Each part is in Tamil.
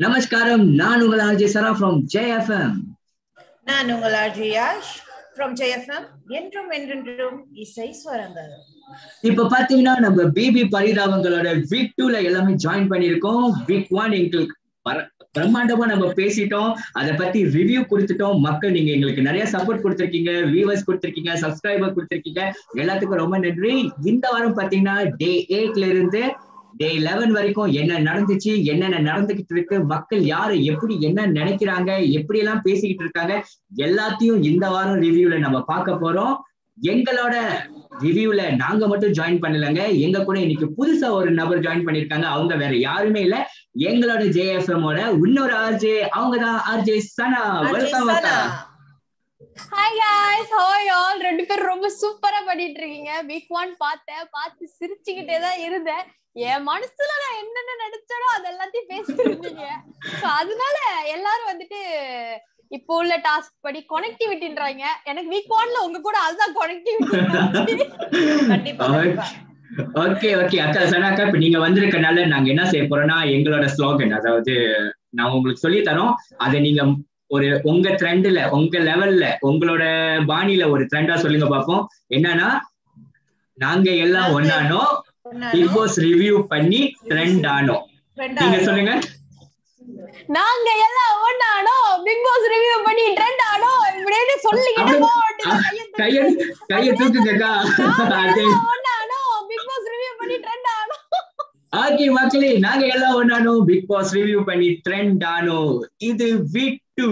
நமஸ்காரம் நான் உங்கள் ஆர்ஜே சரா ஃப்ரம் ஜேஎஃப்எம் நான் உங்கள் ஆர்ஜி யாஷ் ஃப்ரம் ஜெயஃபம் என்றும் என்றென்றும் இசை ஸ்வரங்கள் இப்ப பாத்தீங்கன்னா நம்ம பிபி பரிதாபங்களோட வீக் டூல எல்லாமே ஜாயின் பண்ணிருக்கோம் வீக் ஒன் எங்களுக்கு பர- பிரம்மாண்டமா நம்ம பேசிட்டோம் அதை பத்தி ரிவ்யூ கொடுத்துட்டோம் மக்கள் நீங்க எங்களுக்கு நிறைய சப்போர்ட் கொடுத்திருக்கீங்க வியூவர்ஸ் கொடுத்திருக்கீங்க சப்ஸ்கிரைபர் கொடுத்திருக்கீங்க எல்லாத்துக்கும் ரொம்ப நன்றி இந்த வாரம் பாத்தீங்கன்னா டே எயிட்ல இருந்து டே லெவன் வரைக்கும் என்ன நடந்துச்சு என்னென்ன நடந்துகிட்டு இருக்கு மக்கள் யாரு எப்படி என்ன நினைக்கிறாங்க எப்படி எல்லாம் பேசிக்கிட்டு இருக்காங்க எல்லாத்தையும் இந்த வாரம் ரிவ்யூல நம்ம பார்க்க போறோம் எங்களோட ரிவ்யூல நாங்க மட்டும் ஜாயின் பண்ணலங்க எங்க கூட இன்னைக்கு புதுசா ஒரு நபர் ஜாயின் பண்ணிருக்காங்க அவங்க வேற யாருமே இல்ல எங்களோட ஜேஎஃப்எம் ஓட இன்னொரு ஆர்ஜே அவங்க தான் ஆர்ஜே சனா வெல்கம் அக்கா ஹாய் காய்ஸ் ஹாய் ஆல் ரெண்டு பேரும் ரொம்ப சூப்பரா பண்ணிட்டு இருக்கீங்க வீக் ஒன் பார்த்தேன் பார்த்து சிரிச்சுக்கிட்டே தான் இருந்தேன் என் மனசுல நான் என்னென்ன நினைச்சனோ அது எல்லாத்தையும் பேசிட்டு இருந்தீங்க சோ அதனால எல்லாரும் வந்துட்டு இப்போ உள்ள டாஸ்க் படி கனெக்டிவிட்டின்றாங்க எனக்கு வீக் ஒன்ல உங்க கூட அதுதான் கனெக்டிவிட்டி கண்டிப்பா கண்டிப்பா ஓகே ஓகே அக்கா சனா அக்கா இப்ப நீங்க வந்திருக்கனால நாங்க என்ன செய்ய போறோம்னா எங்களோட ஸ்லோகன் அதாவது நான் உங்களுக்கு சொல்லி தரோம் அதை நீங்க ஒரு உங்க ட்ரெண்ட்ல உங்க லெவல்ல உங்களோட பாணியில ஒரு ட்ரெண்டா சொல்லுங்க பாப்போம் என்னன்னா நாங்க எல்லாம் நாங்க ஒன்னானோ ஒன்னானோ, பிக் பாஸ் ரிவ்யூ பண்ணி ட்ரெண்ட் ஆனோம் friend-ஆ நீங்க இருக்கோம். சொல்லுங்க நாங்க எல்லாம் ஒண்ணானோ பிக் பாஸ் ரிவ்யூ பண்ணி ட்ரெண்ட் ஆனோ இப்படின்னு சொல்லிக்கிட்டு அப்படி- போட்டு கைய கைய தூக்குங்கக்கா அதே ஒண்ணானோ பிக் பாஸ் ரிவ்யூ பண்ணி ட்ரெண்ட் ஆனோ ஆகி மக்களே நாங்க எல்லாம் ஒன்னானோ பிக் பாஸ் ரிவ்யூ பண்ணி ட்ரெண்ட் ஆனோ இது வீக் டூ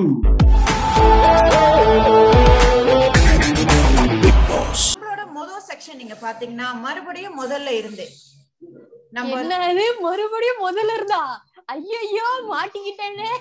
நம்மளோட முதல் செக்ஷன் நீங்க பாத்தீங்கன்னா மறுபடியும் முதல்ல இருந்து நம்ம என்னது மறுபடியும் முதல்ல இருந்தா ஐயோ மாட்டிக்கிட்டேனே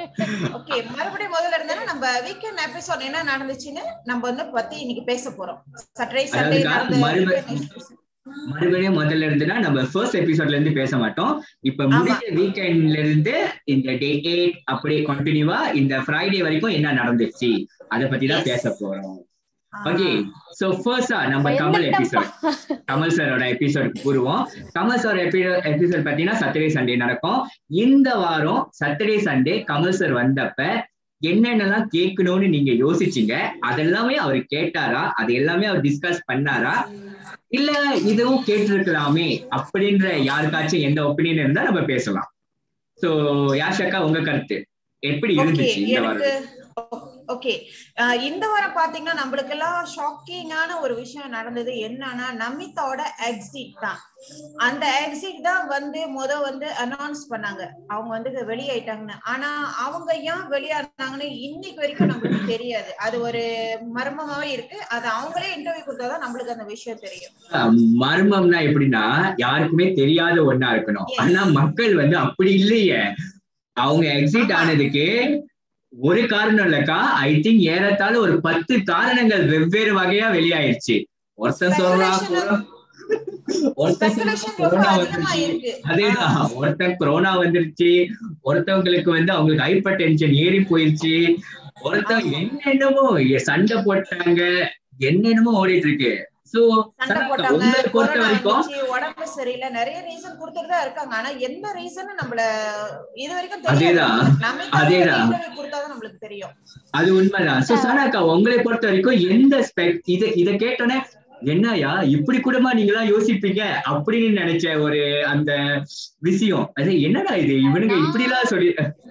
ஓகே மறுபடியும் முதல்ல இருந்தா நம்ம வீக்கெண்ட் எபிசோட் என்ன நடந்துச்சுன்னு நம்ம வந்து பத்தி இன்னைக்கு பேச போறோம் சட்டர்டே சண்டே அதாவது நடந்த மறுப- weekend மறுபடியும் முதல்ல இருந்துன்னா நம்ம ஃபர்ஸ்ட் எபிசோட்ல இருந்து பேச மாட்டோம் இப்ப ஆமா. முடிஞ்ச வீக்கெண்ட்ல இருந்து இந்த டே எயிட் அப்படியே கண்டினியூவா இந்த ஃப்ரைடே வரைக்கும் என்ன நடந்துச்சு அத பத்தி தான் Yes. பேச போறோம் ஆ, ஓகே சோ ஃபர்ஸ்டா நம்ம கமல் என்னட்டப்பா. எபிசோட் கமல் சாரோட எபிசோட் கூறுவோம் கமல் சார் எபிசோட் பாத்தீங்கன்னா சாட்டர்டே சண்டே நடக்கும் இந்த வாரம் சாட்டர்டே சண்டே கமல் சார் வந்தப்ப என்னென்னலாம் கேட்கணும்னு நீங்க யோசிச்சீங்க அதெல்லாமே அவர் கேட்டாரா அது எல்லாமே அவர் டிஸ்கஸ் பண்ணாரா இல்ல இதுவும் கேட்டிருக்கலாமே அப்படின்ற யாருக்காச்சும் எந்த ஒப்பீனியன் இருந்தா நம்ம பேசலாம் சோ யாஷக்கா உங்க கருத்து எப்படி ஓகே இருந்துச்சு இந்த எனக்கு வாரம் ஓகே இந்த வாரம் பாத்தீங்கன்னா நம்மளுக்கு எல்லாம் ஷாக்கிங்கான ஒரு விஷயம் நடந்தது என்னன்னா நமிதாவோட எக்ஸிட் தான் அந்த எக்ஸிட் தான் வந்து முத வந்து அனௌன்ஸ் பண்ணாங்க அவங்க வந்து வெளியாயிட்டாங்கன்னு ஆனா அவங்க ஏன் வெளியானாங்கன்னு இன்னைக்கு வரைக்கும் நம்மளுக்கு தெரியாது அது ஒரு மர்மமாவே இருக்கு அது அவங்களே இன்டர்வியூ கொடுத்தாதான் நம்மளுக்கு அந்த விஷயம் தெரியும் அஹ் மர்மம்னா எப்படின்னா யாருக்குமே தெரியாத ஒண்ணா இருக்கணும் Yes. ஆனா மக்கள் வந்து அப்படி இல்லையே அவங்க எக்ஸிட் ஆமா. ஆனதுக்கு ஒரு காரணம் இல்லக்கா ஐ திங்க் ஏறத்தாழ ஒரு பத்து காரணங்கள் வெவ்வேறு வகையா வெளியாயிருச்சு ஒருத்தன் சொல்றான் Speculation ஒருத்தன் Speculation ரொம்ப கொரோனா அதிகமா வந்துருச்சு இருக்கு அதேதான் ஒருத்தன் கொரோனா வந்துருச்சு ஒருத்தவங்களுக்கு வந்து அவங்களுக்கு ஹைப்பர் டென்ஷன் ஏறி போயிருச்சு ஒருத்தவங்க என்னென்னமோ எ- சண்டை போட்டாங்க என்னென்னமோ ஓடிட்டு இருக்கு சோ சண்டை போட்டாங்க உங்களை பொறுத்த கொரோனா வரைக்கும் வந்துச்சு, உடம்பு சரியில்லை நிறைய ரீசன் கொடுத்துட்டு தான் இருக்காங்க ஆனா எந்த ரீசன் நம்மள இது வரைக்கும் அதேதான், அதேதான். இன்டர்வியூ கொடுத்தாதான் நம்மளுக்கு தெரியும் அது உண்மைதான் சோ சானாக்கா உங்களை பொறுத்த வரைக்கும் எந்த ஸ்பெக் இத இத கேட்டோன்னே என்னயா இப்படி கூடமா நீங்களா யோசிப்பீங்க அப்படின்னு நினைச்ச ஒரு அந்த விஷயம் அது என்னடா இது இவனுங்க இப்படி எல்லாம் சொல்லி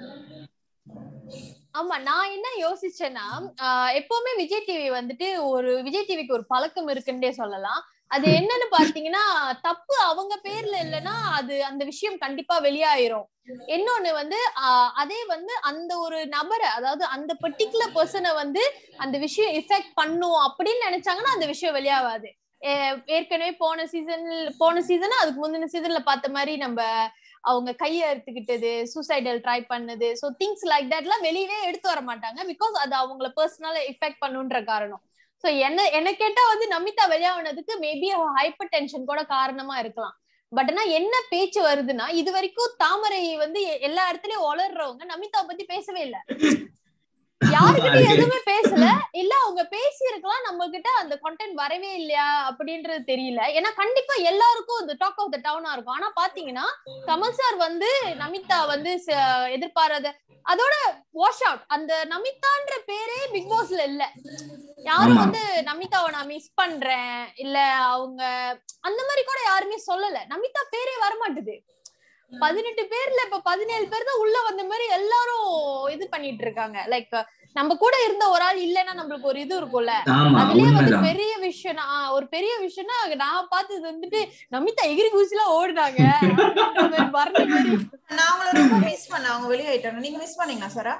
ஆமா நான் என்ன யோசிச்சேன்னா ஆஹ் எப்பவுமே விஜய் டிவி வந்துட்டு ஒரு விஜய் டிவிக்கு ஒரு பழக்கம் இருக்குன்னே சொல்லலாம் அது என்னன்னு பாத்தீங்கன்னா தப்பு அவங்க பேர்ல இல்லைன்னா அது அந்த விஷயம் கண்டிப்பா வெளியாயிரும் இன்னொன்னு வந்து ஆஹ் அதே வந்து அந்த ஒரு நபரை அதாவது அந்த பர்டிகுலர் பர்சனை வந்து அந்த விஷயம் எஃபெக்ட் பண்ணும் அப்படின்னு நினைச்சாங்கன்னா அந்த விஷயம் வெளியாகாது ஏ- ஏற்கனவே போன சீசன் போன சீசன் அதுக்கு முந்தின சீசன்ல பார்த்த மாதிரி நம்ம அவங்க கையை அறுத்துக்கிட்டது சூசைடல் ட்ரை பண்ணது ஸோ திங்ஸ் லைக் தட்லாம் வெளியவே எடுத்து வர மாட்டாங்க பிகாஸ் அது அவங்கள பர்சனலா எஃபெக்ட் பண்ணுன்ற காரணம் ஸோ என்ன என்ன கேட்டா வந்து நமிதா வெளியானதுக்கு மேபி ஹைப்பர் டென்ஷன் கூட காரணமா இருக்கலாம் பட் ஆனா என்ன பேச்சு வருதுன்னா இது வரைக்கும் தாமரை வந்து எ- எல்லா இடத்துலயும் வளர்றவங்க நமிதா பத்தி பேசவே இல்ல யாருக்கிட்ட அதுக்கு- எதுவுமே பேசல இல்ல அவங்க பேசி இருக்கலாம் நம்ம கிட்ட அந்த கண்டென்ட் வரவே இல்லையா அப்படின்றது தெரியல ஏன்னா கண்டிப்பா எல்லாருக்கும் இந்த டாக் ஆஃப் த டவுனா இருக்கும் ஆனா பாத்தீங்கன்னா கமல் சார் வந்து நமிதா வந்து ச- எதிர்பாராத அதோட வாஷ் அவுட் அந்த நமிதான்ற பேரே பிக் பாஸ்ல இல்ல யாரும் ஆமா. வந்து நமிதாவை நான் மிஸ் பண்றேன் இல்ல அவங்க அந்த மாதிரி கூட யாருமே சொல்லல நமிதா பேரே வரமாட்டுது பதினெட்டு பேர்ல இப்ப பதினேழு பேர் தான் உள்ள வந்த மாதிரி எல்லாரும் இது பண்ணிட்டு இருக்காங்க லைக் நம்ம கூட இருந்த ஒரு ஆள் இல்லைன்னா நம்மளுக்கு ஒரு இது இருக்கும்ல ஆமா அதுலயே வந்து உண்மைதான் பெரிய விஷயம் ஆஹ் ஒரு பெரிய விஷயம்னா நான் பார்த்தது வந்துட்டு நமிதா எகிரி குதிச்சுலாம் ஓடுனாங்க அப்படின்ற மாதிரி மரண மாதிரி நான் அவங்கள ரொம்ப மிஸ் பண்ணேன் அவங்க வெளியாயிட்டாங்க நீங்க மிஸ் பண்ணீங்களா சாரா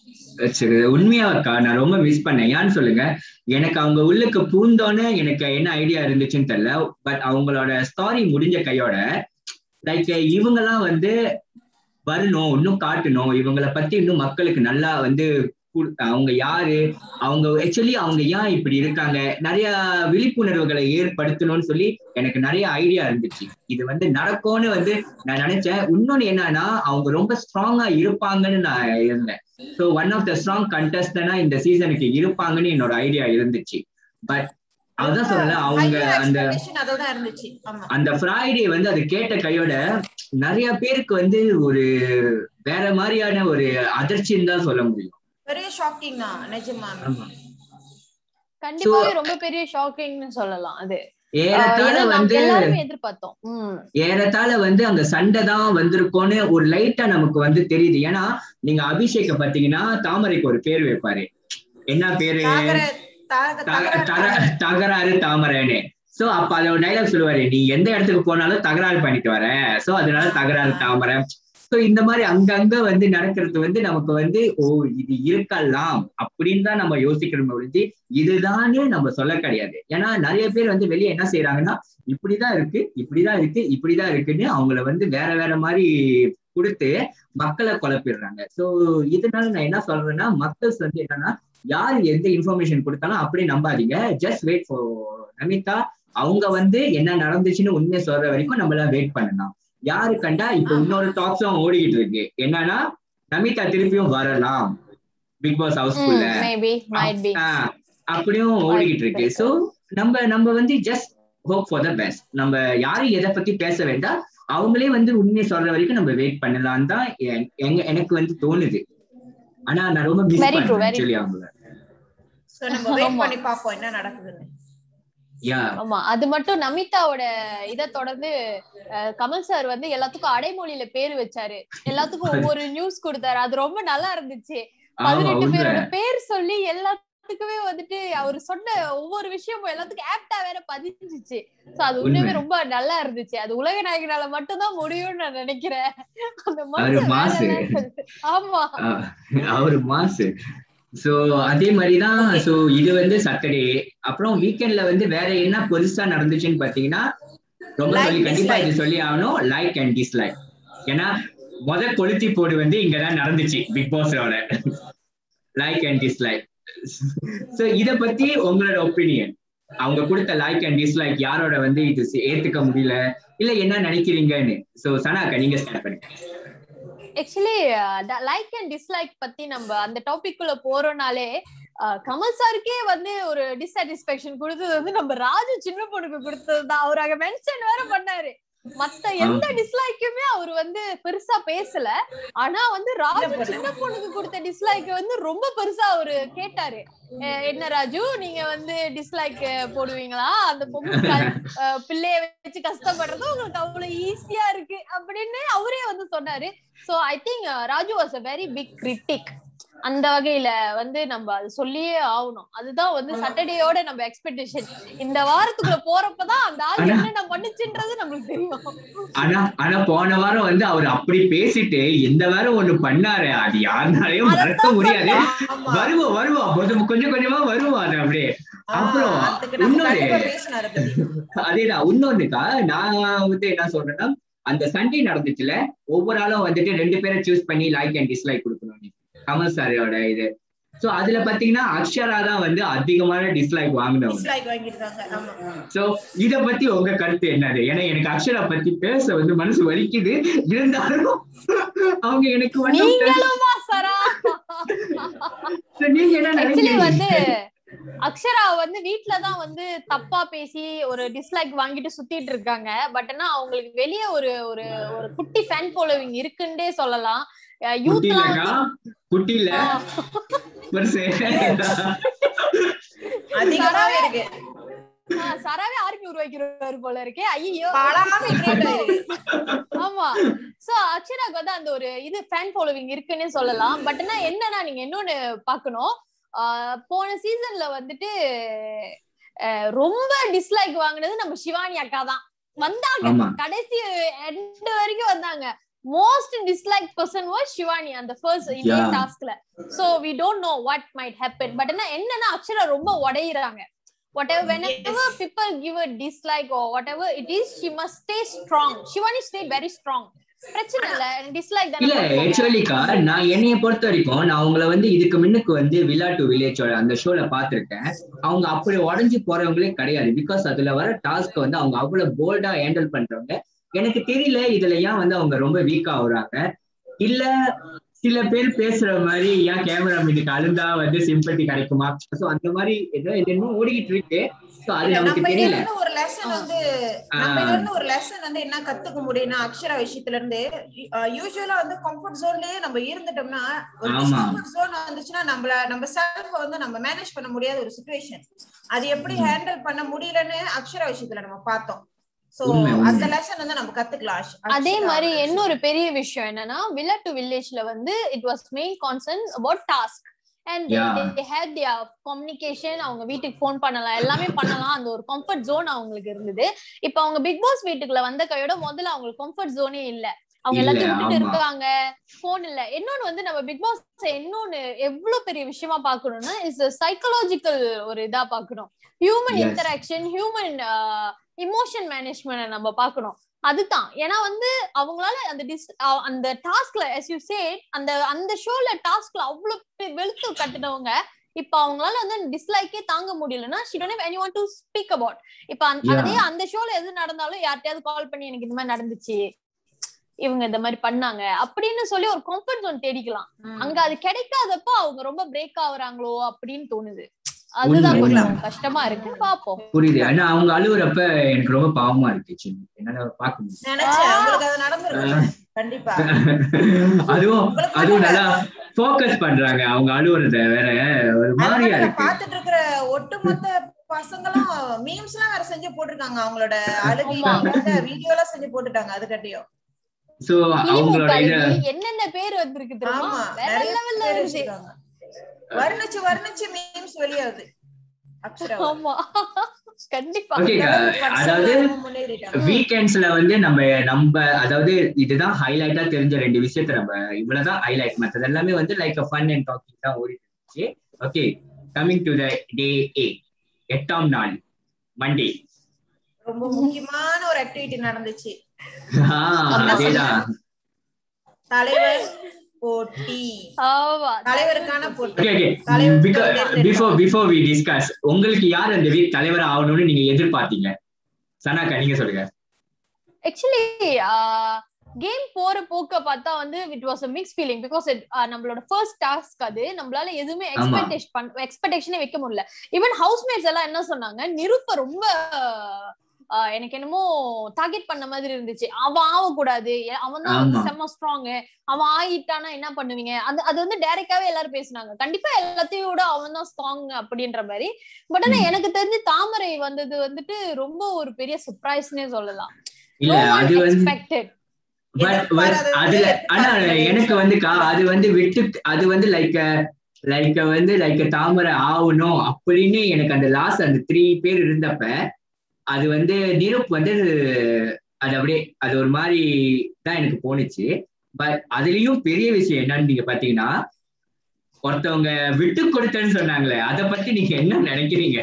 சரி உண்மையா இருக்கா நான் ரொம்ப மிஸ் பண்ணேன் ஏன்னு சொல்லுங்க எனக்கு அவங்க உள்ளுக்கு பூந்தோன்னு எனக்கு என்ன ஐடியா இருந்துச்சுன்னு தெரியல பட் அவங்களோட ஸ்டாரி முடிஞ்ச கையோட லைக் இவங்கெல்லாம் வந்து வரணும் இன்னும் காட்டணும் இவங்கள பத்தி இன்னும் மக்களுக்கு நல்லா வந்து கு- அவங்க யாரு அவங்க ஆக்சுவலி அவங்க ஏன் இப்படி இருக்காங்க நிறைய விழிப்புணர்வுகளை ஏற்படுத்தணும்னு சொல்லி எனக்கு நிறைய ஐடியா இருந்துச்சு இது வந்து நடக்கும்னு வந்து நான் நினைச்சேன் இன்னொன்னு என்னன்னா அவங்க ரொம்ப ஸ்ட்ராங்கா இருப்பாங்கன்னு நான் இருந்தேன் so one of the strong கண்டஸ்டனா இந்த சீசனுக்கு இருப்பாங்கன்னு என்னோட ஐடியா இருந்துச்சு பட் அதான் சொல்லல அவங்க அந்த அதோட இருந்துச்சு ஆமா அந்த ஃப்ரைடே வந்து அது கேட்ட கையோட நிறைய பேருக்கு வந்து ஒரு வேற மாதிரியான ஒரு அதிர்ச்சின்னு தான் சொல்ல முடியும் பெரிய ஷாக்கிங் தான் நிஜமா ஆமா. கண்டிப்பாவே ரொம்ப பெரிய ஷாக்கிங்னு சொல்லலாம் அது ஆஹ் ஏறத்தாழ ஏன்னா நம்ம வந்து எல்லாருமே எதிர்பார்த்தோம் உம் ஏறத்தாழ வந்து அந்த சண்டை தான் வந்திருக்கோன்னு ஒரு லைட்டா நமக்கு வந்து தெரியுது ஏன்னா நீங்க அபிஷேக்க பாத்தீங்கன்னா தாமரைக்கு ஒரு பேர் வைப்பாரு என்ன பேரு தாகர தாக- தக- தகர- தக- தகராறு தாமரைன்னு சோ அப்ப அத ஒரு டைலாக் சொல்லுவாரு நீ எந்த இடத்துக்கு போனாலும் தகராறு பண்ணிட்டு வர சோ அதனால தகராறு தாமரை சோ இந்த மாதிரி அங்கங்க வந்து நடக்கிறது வந்து நமக்கு வந்து ஓ இது இருக்கலாம் அப்படின்னு தான் நம்ம யோசிக்கிறோம் ஒழிஞ்சு இதுதான்னு நம்ம சொல்ல கிடையாது ஏன்னா நிறைய பேர் வந்து வெளியே என்ன செய்யறாங்கன்னா இப்படிதான் இருக்கு இப்படிதான் இருக்கு இப்படிதான் இருக்குன்னு அவங்கள வந்து வேற வேற மாதிரி கொடுத்து மக்களை குழப்பிடுறாங்க சோ இதனால நான் என்ன சொல்றேன்னா மக்கள்ஸ் வந்து என்னன்னா யார் எந்த இன்ஃபர்மேஷன் கொடுத்தாலும் அப்படி நம்பாதீங்க ஜஸ்ட் வெயிட் ஃபார் நமிதா அவங்க வந்து என்ன நடந்துச்சுன்னு உண்மையை சொல்ற வரைக்கும் நம்மள வெயிட் பண்ணலாம் யாரு கண்டா இப்ப இன்னொரு டாக்ஸும் ஓடிக்கிட்டு இருக்கு என்னன்னா நமிதா திருப்பியும் வரலாம் பிக் பாஸ் ஹவுஸ்குள்ள மேபி மைட் பி ஆஹ் அப்படியும் ஓடிக்கிட்டு இருக்கு சோ நம்ம நம்ம வந்து just hope for the best நம்ம யாரும் எதை பத்தி பேச வேண்டாம் அவங்களே வந்து உண்மையை சொல்ற வரைக்கும் நம்ம வெயிட் பண்ணலாம் தான் எ- எங்க- எனக்கு வந்து தோணுது ஆனா நான் ரொம்ப மிஸ் Very true, பண்ணேன் very ஆக்சுவலி அவங்கள So, நம்ம வெயிட் ஆமா. பண்ணி பாப்போம் என்ன நடக்குதுன்னு யா ஆமா அது மட்டும் நமிதாவோட இத தொடர்ந்து அஹ், கமல் சார் வந்து எல்லாத்துக்கும் அடைமொழியில பேர் வச்சாரு எல்லாத்துக்கும் ஒவ்வொரு நியூஸ் கொடுத்தாரு அது ரொம்ப நல்லா இருந்துச்சு ஆமா பதினெட்டு உண்மை பேரோட பேர் சொல்லி எல்லாத்துக்குமே வந்துட்டு அவர் சொன்ன ஒவ்வொரு விஷயமும் எல்லாத்துக்கும் ஆப்டா வேற பதிஞ்சிச்சு சோ அது உண்மையுமே உண்மை. ரொம்ப நல்லா இருந்துச்சு அது உலக நாயகனால மட்டும்தான் முடியும்னு நான் நினைக்கிறேன் அந்த அவரு மனுஷன் வேற மாசு. level. ஆமா ஆஹ் அவரு மாசு சோ அதே மாதிரிதான் சோ இது வந்து சாட்டர்டே அப்புறம் வீக்கெண்ட்ல வந்து வேற என்ன பெருசா நடந்துச்சுன்னு பாத்தீங்கன்னா ரொம்ப Like, சொல்லி கண்டிப்பா dislike. இது சொல்லி ஆகணும் லைக் அண்ட் டிஸ்லைக் ஏன்னா முத கொளுத்தி போடு வந்து இங்கதான் நடந்துச்சு பிக் பாஸோட லைக் அண்ட் டிஸ்லைக் சோ இத பத்தி உங்களோட ஒப்பீனியன் அவங்க கொடுத்த லைக் அண்ட் டிஸ்லைக் யாரோட வந்து இது சி- ஏத்துக்க முடியல இல்ல என்ன நினைக்கிறீங்கன்னு சோ சனாக்கா நீங்க ஸ்டார்ட் பண்ணுங்க ஆக்சுவலி லைக் அண்ட் டிஸ்லைக் பத்தி நம்ம அந்த டாபிக் குள்ள போறோம்னாலே அஹ், கமல் சாருக்கே வந்து ஒரு டிசாட்டிஸ்பேக்ஷன் கொடுத்தது வந்து நம்ம ராஜு சின்ன பொண்ணுக்கு கொடுத்தது தான் அவர் அங்க மென்ஷன் வேற பண்ணாரு மத்த எந்த டிஸ்லைக்குமே அவர் வந்து பெருசா பேசல ஆனா வந்து ராஜு சின்ன பொண்ணுக்கு கொடுத்த டிஸ்லைக் வந்து ரொம்ப பெருசா அவரு கேட்டாரு அஹ், என்ன ராஜு நீங்க வந்து டிஸ்லைக் போடுவீங்களா அந்த பொண்ணு அஹ், பிள்ளைய வச்சு கஷ்டப்படுறது உங்களுக்கு அவ்வளவு ஈஸியா இருக்கு அப்படின்னு அவரே வந்து சொன்னாரு so I think Raju was a very big critic அந்த வகையில வந்து நம்ம அது சொல்லியே ஆகணும் அதுதான் வந்து சாட்டர்டேயோட நம்ம எக்ஸ்பெக்டேஷன் இந்த வாரத்துக்குள்ள போறப்பதான் அந்த ஆள் ஆனா- என்னென்ன பண்ணுச்சுன்றது நம்மளுக்கு தெரியும் ஆனா ஆனா போன வாரம் வந்து அவர் அப்படி பேசிட்டு இந்த வாரம் ஒண்ணு பண்ணாரு அது யாருனாலையும் மறக்க முடியாது ஆமா வருவோம் வருவோம் கொஞ்சம் கொஞ்சம் கொஞ்சமா வருவோம் அது அப்படியே அப்புறம் ஆ, அதுக்கு நம்ம இன்னொரு- கண்டிப்பா பேசினாரு அதை பத்தி. அதேதான் இன்னொன்னுக்கா நான் வந்து என்ன சொல்றேன்னா அந்த சண்டே நடந்துச்சுல ஒவ்வொரு ஆளும் வந்துட்டு ரெண்டு பேரை சூஸ் பண்ணி லைக் அண்ட் டிஸ்லைக் கொடுக்கணும் கமல் சாரோட இது சோ அதுல பாத்தீங்கன்னா அக்ஷரா தான் வந்து அதிகமான டிஸ்லைக் வாங்கினவங்க dislike வாங்கியிருக்காங்க ஆமா சோ இத பத்தி உங்க கருத்து என்னது ஏன்னா எனக்கு அக்ஷரா பத்தி பேச வந்து மனசு வலிக்குது இருந்தாலும் அவங்க எனக்கு வந்து நீங்களுமா சரா So, நீங்க என்ன ஆக்சுவலி நினைக்கிறீங்க வந்து அக்ஷரா வந்து வீட்ல தான் வந்து தப்பா பேசி ஒரு டிஸ்லைக் வாங்கிட்டு சுத்திட்டு இருக்காங்க பட் ஆனா அவங்களுக்கு வெளியே ஒரு ஒரு ஒரு குட்டி ஃபேன் ஃபாலோவிங் இருக்குன்னே சொல்லலாம் குட்டி யூத்லாம் இல்லக்கா குட்டி இல்ல பெருசு அதிகமாவே இருக்கு சராவே ஆர்மி உருவாக்கிறாரு போல இருக்கே ஐயோ பலாமே create ஆயிருக்கு. ஆமா சோ அக்ஷராக்கு வந்து அந்த ஒரு இது ஃபேன் ஃபாலோவிங் இருக்குன்னே சொல்லலாம் பட் ஆனா என்னன்னா நீங்க இன்னொன்னு பாக்கணும் ஆஹ் போன சீசன்ல வந்துட்டு அஹ் ரொம்ப டிஸ்லைக் வாங்குனது நம்ம சிவானி அக்கா தான் வந்தாங்க ஆமா. கடைசி எண்ட் வரைக்கும் வந்தாங்க most dislike person was Shivani அந்த ஃபர்ஸ்ட் இதே Yeah. டாஸ்க்ல so we don't know what might happen but என்ன என்னன்னா அக்ஷரா ரொம்ப உடையிறாங்க whatever whenever people give a dislike or whatever it is she must stay strong shivani stay very strong பிரச்சனை இல்ல டிஸ்லைக் இல்ல தானே ஆக்சுவலிக்கா நான் என்னைய பொறுத்த வரைக்கும் நான் அவங்கள வந்து இதுக்கு முன்னுக்கு வந்து வில்லா டு வில்லேஜோட அந்த ஷோல பாத்திருக்கேன் அவங்க அப்படி உடஞ்சு போறவங்களே கிடையாது பிகாஸ் அதுல வர டாஸ்க் வந்து அவங்க அவ்வளவு போல்டா ஹேண்டில் பண்றவங்க எனக்கு தெரியல இதுல ஏன் வந்து அவங்க ரொம்ப வீக்கா ஆகுறாங்க இல்ல சில பேர் பேசுற மாதிரி ஏன் கேமரா மீதுக்கு அழுந்தா வந்து சிம்பத்தி கிடைக்குமா சோ அந்த மாதிரி ஏதோ என்னமோ ஓடிக்கிட்டு இருக்கு சோ அது இல்ல, நமக்கு நம்ம இதுல தெரியல இருந்து ஒரு லெசன் வந்து நம்ம இதுல இருந்து ஒரு லெசன் வந்து என்ன கத்துக்க முடியும்னா அக்ஷரா விஷயத்துல இருந்து யூஸ்வலா வந்து கம்ஃபர்ட் ஜோன்லயே நம்ம இருந்துட்டோம்னா ஒரு ஆமா. டிஸ்கம்ஃபர்ட் ஜோன் வந்துச்சுன்னா நம்மள நம்ம செல்ஃப் வந்து நம்ம மேனேஜ் பண்ண முடியாத ஒரு சுச்சுவேஷன் அது எப்படி ஹேண்டில் பண்ண முடியலன்னு அக்ஷரா விஷயத்துல நம்ம பார்த்தோம் சோ உண்மை, உண்மை. அந்த லெசன் வந்து நம்ம கத்துக்கலாம் அக்ஷ- அதே அக்ஷரா மாதிரி விஷயத்துல. இன்னொரு பெரிய விஷயம் என்னன்னா வில்லா டு வில்லேஜ்ல வந்து it was main concern about task and Yeah. Hate their communication அவங்க வீட்டுக்கு ஃபோன் பண்ணலாம் எல்லாமே பண்ணலாம் அந்த ஒரு கம்ஃபர்ட் ஜோன் அவங்களுக்கு இருந்தது இப்ப அவங்க பிக் பாஸ் வீட்டுக்குள்ள வந்த கையோட முதல்ல அவங்களுக்கு கம்ஃபர்ட் ஜோனே இல்ல அவங்க இல்ல, எல்லாத்தையும் விட்டுட்டு ஆமா. இருக்காங்க போன் இல்ல இன்னொன்னு வந்து நம்ம பிக் பாஸ் இன்னொன்னு எவ்வளவு பெரிய விஷயமா பாக்கணும்னா இஸ் சைக்கலாஜிக்கல் ஒரு இதா பாக்கணும் human Yes. Interaction human emotion management நம்ம பாக்கணும் அதுதான் ஏன்னா வந்து அவங்களால அந்த டிஸ் அ- அந்த டாஸ்க்ல as you said அந்த அந்த ஷோல டாஸ்க்ல அவ்வளவு பெ- வெளுத்து கட்டுனவங்க இப்ப அவங்களால வந்து டிஸ்லைக்கே தாங்க முடியலன்னா she don't have anyone to speak about இப்ப அந்த- Yeah. அதே அந்த ஷோல எது நடந்தாலும் யார்கிட்டயாவது கால் பண்ணி எனக்கு இந்த மாதிரி நடந்துச்சு இவங்க இந்த மாதிரி பண்ணாங்க அப்படின்னு சொல்லி ஒரு கம்ஃபர்ட் ஜோன் தேடிக்கலாம் ம். அங்க அது கிடைக்காதப்ப அவங்க ரொம்ப பிரேக் ஆகுறாங்களோ அப்படின்னு தோணுது அதுதான் உண்மை, கொஞ்சம் உண்மை. கஷ்டமா இருக்கு பாப்போம் புரியுது ஆனா அவங்க அழுகுறப்ப எனக்கு ரொம்ப பாவமா இருந்துச்சு என்னால பார்க்க முடியும் நினைச்சேன் உங்களுக்கு அது நடந்துருக்கும் கண்டிப்பா அதுவும் உங்களுக்கு அதுவும் மட்டும் நல்லா ஃபோக்கஸ் பண்றாங்க அவங்க அழுவுறத வேற ஒரு மாதிரியா அதனால இருக்கு பாத்துட்டு இருக்கிற ஒட்டுமொத்த பசங்களும் மீம்ஸ் எல்லாம் வேற செஞ்சு போட்டிருக்காங்க அவங்களோட அழுகை ஆமா. வீடியோ எல்லாம் செஞ்சு போட்டுட்டாங்க அது கட்டியும் சோ அவங்களோட இத கிளிமுக்காளி என்னென்ன பேர் வந்திருக்கு தெரியுமா ஆமா வேற நிறைய லெவல்ல பேர் இருக்கு வச்சிருக்காங்க வர்ணிச்சு வர்ணிச்சு மீம்ஸ் வெளியாகுது அக்ஷரா ஆமா கண்டிப்பா Okay, அதாவது முன்னேறிட்டாங்க வீக்கெண்ட்ஸ்ல வந்து நம்ம நம்ம அதாவது இதுதான் ஹைலைட்டா தெரிஞ்ச ரெண்டு விஷயத்த நம்ம இவ்வளவுதான் ஹைலைட் மத்தது எல்லாமே வந்து லைக் ஃபன் அண்ட் டாக்கிங் தான் ஓடிட்டு இருந்துச்சு okay coming to the day ஏ எட்டாம் நாள் மண்டே ரொம்ப முக்கியமான ஒரு ஆக்டிவிட்டி நடந்துச்சு அதேதான் தலைவர் போட்டி ஆமா தலைவருக்கான போட்டி ஓகே ஓகே தலைவர் பிஃபோர் பிஃபோர் வி டிஸ்கஸ் உங்களுக்கு யார் அந்த வீக் தலைவர் ஆகணும்னு நீங்க எதிர்பார்த்தீங்க சனாக்கா நீங்க சொல்லுங்க ஆக்சுவலி கேம் போற போக்க பார்த்தா வந்து it was mix feeling because நம்மளோட ஃபர்ஸ்ட் டாஸ்க் அது நம்மளால எதுவுமே ஆமா. எக்ஸ்பெக்டேஷன் பண்ண எக்ஸ்பெக்டேஷனே வைக்க முடியல ஈவன் ஹவுஸ்மேட்ஸ் எல்லாம் என்ன சொன்னாங்க நிருப்ப ரொம்ப ஆஹ், எனக்கு என்னமோ டார்கெட் பண்ண மாதிரி இருந்துச்சு அவன் ஆகக்கூடாது ஏ- அவன் தான் வந்து ஆமா. செம்ம ஸ்ட்ராங் அவன் ஆயிட்டானா என்ன பண்ணுவீங்க அது அது வந்து டைரக்டாவே எல்லாரும் பேசுனாங்க கண்டிப்பா எல்லாத்தையும் விட அவன் தான் ஸ்ட்ராங் அப்படின்ற மாதிரி பட் ஆனா ம். எனக்கு தெரிஞ்சு தாமரை வந்தது வந்துட்டு ரொம்ப ஒரு பெரிய சர்ப்ரைஸ்னே சொல்லலாம் இல்ல அது வந்து எக்ஸ்பெக்டட் பட் பட் எதிர்பாராதது அதுல ஆனா எதிர்பாராதது எனக்கு வந்துக்கா அது வந்து விட்டு அது வந்து லைக் லைக் வந்து லைக் தாமரை ஆகணும் அப்படின்னு எனக்கு அந்த லாஸ்ட் அந்த த்ரீ பேர் இருந்தப்ப அது வந்து நிருப் வந்து அது அப்படியே அது ஒரு மாதிரி தான் எனக்கு போணுச்சு பட் அதுலயும் பெரிய விஷயம் என்னன்னு நீங்க பாத்தீங்கன்னா ஒருத்தவங்க விட்டு கொடுத்தேன்னு சொன்னாங்களே அத பத்தி நீங்க என்ன நினைக்கிறீங்க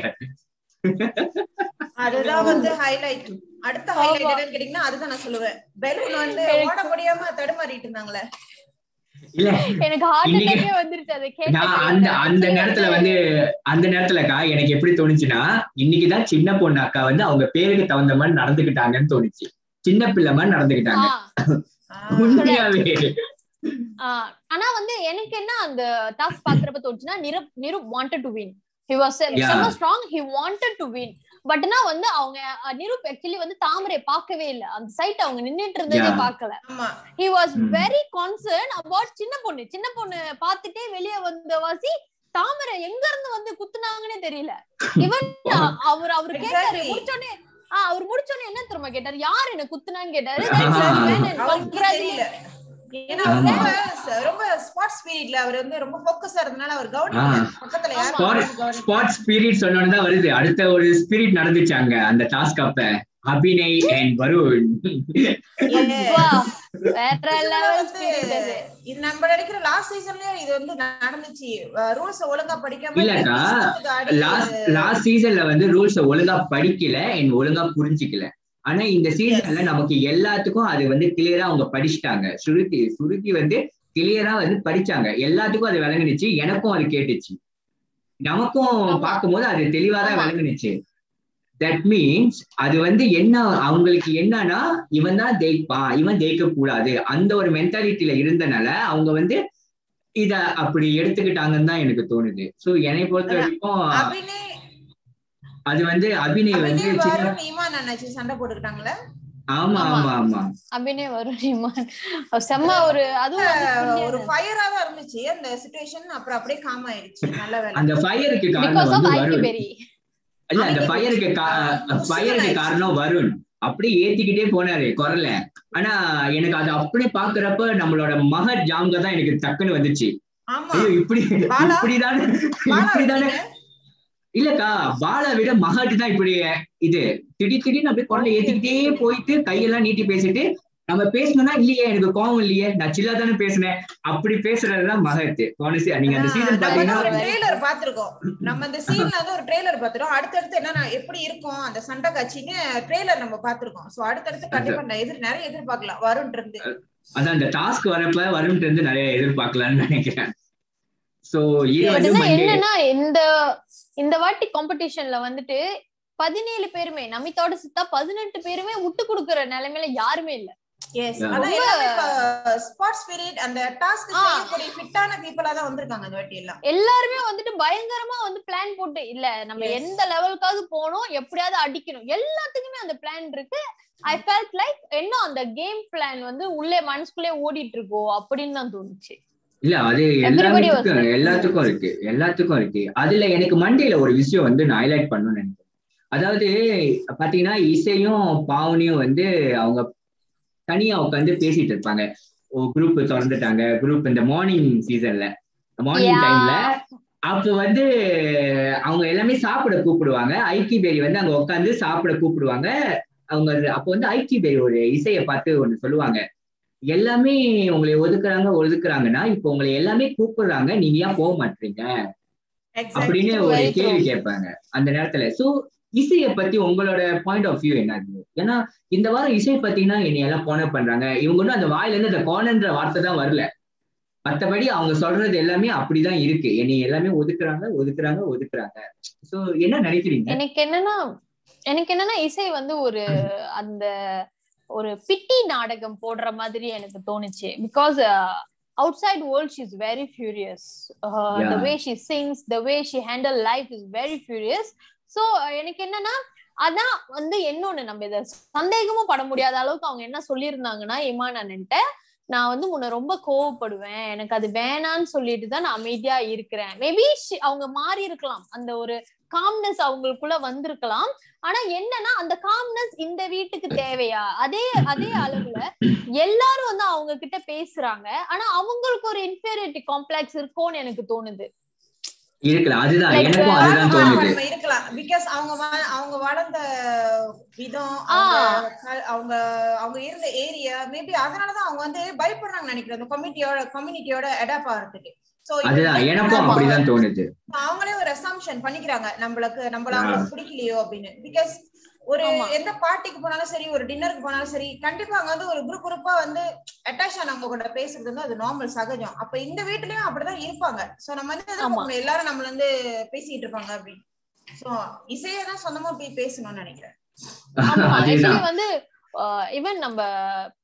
அதுதான் வந்து ஹைலைட் அடுத்த ஹைலைட் என்னன்னு கேட்டீங்கன்னா அதுதான் நான் சொல்லுவேன் பெலூன் வந்து ஓட முடியாம தடுமாறிட்டு இருந்தாங்களே இல்ல எனக்கு ஹார்ட் இன்னைக்கு- அட்டாக்கே வந்துருச்சு அதை நான் அந்த அந்த நேரத்துல வந்து அந்த நேரத்துலக்கா எனக்கு எப்படி தோணுச்சுன்னா இன்னைக்குதான் சின்ன பொண்ணு அக்கா வந்து அவங்க பேருக்கு தகுந்த மாதிரி நடந்துக்கிட்டாங்கன்னு தோணுச்சு சின்ன பிள்ளை மாதிரி நடந்துக்கிட்டாங்க ஆஹ் உண்மையாவே ஆஹ் ஆனா வந்து எனக்கு என்ன அந்த டாஸ்க் பாக்குறப்ப தோணுச்சுன்னா Niru Niru wanted to win he was Yeah. செம்ம strong he wanted to win பட்னா வந்து அவங்க அஹ், நிரூப் ஆக்சுவலி வந்து தாமரையை பார்க்கவே இல்ல அந்த சைட் அவங்க நின்னுட்டு இருந்ததே Yeah. பார்க்கல ஆமா he was Hmm. Very concern about சின்ன பொண்ணு சின்ன பொண்ணு பார்த்துட்டே வெளியே வந்த வாசி தாமரை எங்க இருந்து வந்து குத்துனாங்கன்னே தெரியல இவன் அவர் அவர் கேட்டாரு Exactly. முடிச்சோடனே ஆஹ் அவர் முடிச்சோடனே என்ன தெரியுமா கேட்டாரு யார் என்ன குத்துனான்னு கேட்டாரு அவருக்கு தெரியல ஏன்னா அவர் ரொம்ப ரொம்ப ஸ்பாட் ஸ்பிரிட்ல அவர் வந்து ரொம்ப ஃபோக்கஸா இருந்தனால அவர் கவனிக்கல ஆ. பக்கத்துல யாரும் ஆமா. கவனிக்கல. ஸ்பாட் ஸ்பிரிட் சொன்னோன்னு தான் வருது அடுத்த ஒரு ஸ்பிரிட் நடந்துச்சு அங்க அந்த டாஸ்க் அப்ப அபிநய் அண்ட் வருண் Yeah. வா, வேற இதுல லெவல் வந்து இது நம்ம நினைக்கிற லாஸ்ட் சீசன்லயே இது வந்து நடந்துச்சு ரூல்ஸ் ஒழுங்கா படிக்காம இல்லக்கா, இஷ்டத்துக்கு ஆடி, லாஸ்ட் லாஸ்ட் சீசன்ல வந்து ரூல்ஸ் ஒழுங்கா படிக்கல அண்ட் ஒழுங்கா புரிஞ்சுக்கல ஆனா இந்த சீசன்ல நமக்கு எல்லாத்துக்கும் அது வந்து கிளியரா அவங்க படிச்சுட்டாங்க சுருதி சுருதி வந்து கிளியரா வந்து படிச்சாங்க எல்லாத்துக்கும் அது விளங்குனுச்சு எனக்கும் அது கேட்டுச்சு நமக்கும் ஆமா. பார்க்கும்போது அது தெளிவாதான் ஆமா. விளங்குனுச்சு தட் மீன்ஸ் அது வந்து என்ன அவங்களுக்கு என்னன்னா இவன் தான் ஜெயிப்பான் இவன் ஜெயிக்க கூடாது அந்த ஒரு மென்டாலிட்டியில இருந்தனால அவங்க வந்து இத அப்படி எடுத்துக்கிட்டாங்கன்னு தான் எனக்கு தோணுது சோ என்னை பொறுத்த வரைக்கும் அபிநய் அது வந்து அபிநய் வந்து அபிநய் சின்ன வருண் இமான் அண்ணாச்சி சண்டை போட்டுக்கிட்டாங்களே ஆமா ஆமா ஆமா அபிநய வருணிமான் செம்ம ஒரு அதுவும் வந்து ஒரு ஃபயரா தான் இருந்துச்சு அந்த சுச்சுவேஷன் அப்புறம் அப்படியே காம் ஆயிடுச்சு நல்ல வேலை அந்த ஃபயருக்கு காரணம் பிகாஸ் ஆஃப் வந்து ஐடி வருண் பெரி இல்ல அந்த ஐடி ஃபயருக்கு பெரி. ஃபயருக்கு காரணம் வருண் அப்படியே ஏத்திக்கிட்டே போனாரு குரல ஆனா எனக்கு அது அப்படியே பாக்குறப்ப நம்மளோட மகத் ஜாங்க தான் எனக்கு டக்குன்னு வந்துச்சு ஆமா ஐயோ இப்படி பாலா? இப்படிதானே பாலா இப்படிதானே இருக்கீங்க? இல்லக்கா பாலா விட மகாட்டு தான் இப்படி இது திடீர் திடீர்னு அப்படியே குரலை ஏத்திக்கிட்டே போயிட்டு கையெல்லாம் நீட்டி பேசிட்டு நம்ம பேசணும்னா இல்லையே எனக்கு கோவம் இல்லையே நான் சில்லா தானே பேசினேன் அப்படி பேசுறதுதான் மகத்து honestly, நீங்க அந்த ஆ, சீசன் நம்ம வந்து பாத்தீங்கன்னா ஒரு ட்ரெய்லர் பாத்திருக்கோம் நம்ம இந்த சீன்ல வந்து ஒரு ட்ரெய்லர் பாத்துறோம் அடுத்தடுத்து என்ன எப்படி இருக்கும் அந்த சண்டை காட்சின்னு ட்ரெய்லர் நம்ம பாத்திருக்கோம் சோ அடுத்தடுத்து கண்டிப்பா நான் எதிர் நிறைய எதிர்பார்க்கலாம் வருண் இருந்து அதான் அந்த டாஸ்க் வரப்ப வரும்ட்டு இருந்து நிறைய எதிர்பார்க்கலாம்னு நினைக்கிறேன் சோ இது Yes. வந்து பட் Monday- என்னன்னா இந்த இந்த வாட்டி காம்படிஷன்ல வந்துட்டு பதினேழு பேருமே நமித்தோட சித்தா பதினெட்டு பேருமே விட்டு கொடுக்குற நிலைமையில யாருமே இல்ல எஸ் Yeah. அதான் எல்லாமே இப்ப ஸ்பாட் ஸ்பிரிட் அந்த டாஸ்க் ஆ. செய்யக்கூடிய ஃபிட்டான பீப்புளா தான் வந்திருக்காங்க இந்த வாட்டி எல்லாம் எல்லாருமே வந்துட்டு பயங்கரமா வந்து பிளான் போட்டு இல்ல நம்ம Yes. எந்த லெவலுக்காவது போகணும் எப்படியாவது அடிக்கணும் எல்லாத்துக்குமே அந்த பிளான் இருக்கு ஐ ஃபெல்ட் லைக் என்ன அந்த கேம் பிளான் வந்து உள்ளே மனசுக்குள்ளே ஓடிட்டு இருக்கோ அப்படின்னு தான் தோணுச்சு இல்ல அது Everybody was எல்லாத்துக்கும் like- எல்லாத்துக்கும் இருக்கு எல்லாத்துக்கும் இருக்கு அதுல எனக்கு மண்டேல ஒரு விஷயம் வந்து நான் ஹைலைட் பண்ணணும்னு நினைக்கிறேன் அதாவது பாத்தீங்கன்னா இசையும் பாவனியும் வந்து அவங்க தனியா உட்காந்து பேசிட்டு இருப்பாங்க குரூப் திறந்துட்டாங்க குரூப் இந்த மார்னிங் சீசன்ல மார்னிங் Yeah. டைம்ல அப்ப வந்து அவங்க எல்லாமே சாப்பிட கூப்பிடுவாங்க ஐக்கி பேரி வந்து அங்க உட்காந்து சாப்பிட கூப்பிடுவாங்க அவங்க அது- அப்ப வந்து ஐக்கி பேரி ஒரு இசையை பார்த்து ஒண்ணு சொல்லுவாங்க எல்லாமே உங்களை ஒதுக்குறாங்க ஒதுக்குறாங்கன்னா இப்ப உங்களை எல்லாமே கூப்பிடுறாங்க நீங்க ஏன் போக மாட்டீங்க அப்படின்னு Exactly. ஒரு Very கேள்வி true. கேட்பாங்க அந்த நேரத்துல சோ இசைய பத்தி உங்களோட பாயிண்ட் ஆஃப் வியூ என்னது ஏன்னா இந்த வாரம் இசை பாத்தீங்கன்னா என்னை எல்லாம் கோனர் பண்றாங்க இவங்க ஒன்றும் அந்த வாயில இருந்து அந்த கோனன்ற வார்த்தை தான் வரல மத்தபடி அவங்க சொல்றது எல்லாமே அப்படிதான் இருக்கு என்னை எல்லாமே ஒதுக்குறாங்க ஒதுக்குறாங்க ஒதுக்குறாங்க சோ என்ன நினைக்கிறீங்க எனக்கு என்னன்னா எனக்கு என்னன்னா இசை வந்து ஒரு அந்த ஒரு பிட்டி நாடகம் போடுற மாதிரி எனக்கு தோணுச்சு because outside world she is very furious the Yeah. Way she sings the way she handle life is very furious so எனக்கு என்னன்னா அதான் வந்து இன்னொன்னு நம்ம இத சந்தேகமும் பட முடியாத அளவுக்கு அவங்க என்ன சொல்லியிருந்தாங்கன்னா இமான் அண்ணன்ட்ட நான் வந்து உன்னை ரொம்ப கோவப்படுவேன் எனக்கு அது வேணான்னு சொல்லிட்டு தான் நான் அமைதியா இருக்கிறேன் மேபி அவங்க மாறி இருக்கலாம் அந்த ஒரு காம்னஸ் அவங்களுக்குள்ள வந்திருக்கலாம் ஆனா என்னன்னா அந்த காம்னஸ் இந்த வீட்டுக்கு தேவையா அதே அதே அளவுல எல்லாரும் வந்து அவங்க கிட்ட பேசுறாங்க ஆனா அவங்களுக்கு ஒரு இன்ஃபீரியாரிட்டி காம்ப்ளெக்ஸ் இருக்கும்னு எனக்கு தோணுது இருக்கலாம் அதுதான் Like, எனக்கும் ஆமா, அதுதான் தோணுது நம்ம இருக்கலாம் பிகாஸ் அவங்க வ- அவங்க வளர்ந்த விதம் ஆ. அவங்க க- அவங்க அவங்க இருந்த ஏரியா மேபி அதனாலதான் அவங்க வந்து பயப்படுறாங்க நினைக்கிறேன் அந்த கம்யூனிட்டியோட கம்யூனிட்டியோட அடாப்ட் ஆகிறதுக்கு சோ அதுதான் எனக்கும் அப்படிதான் தோணுது அவங்களே ஒரு அசம்ஷன் பண்ணிக்கிறாங்க நம்மளுக்கு நம்மள அவங்களுக்கு பிடிக்கலையோ அப்படின்னு பிகாஸ் ஒரு ஆமா. எந்த பார்ட்டிக்கு போனாலும் சரி ஒரு டின்னருக்கு போனாலும் சரி கண்டிப்பா அங்க வந்து ஒரு குரூப் குரூப்பா வந்து அட்டாச் ஆனவங்க கூட பேசுறது வந்து அது நார்மல் சகஜம் அப்ப இந்த வீட்லயும் அப்படிதான் இருப்பாங்க சோ நம்ம வந்து எதிர்பார்க்க ஆமா. முடியாது. எல்லாரும் நம்மள வந்து பேசிட்டு இருப்பாங்க அப்படின்னு சோ இசையை தான் சொந்தமா போய் பேசணும்னு நினைக்கிறேன் ஆமா அதேதான் ஆக்சுவலி வந்து ஈவன் நம்ம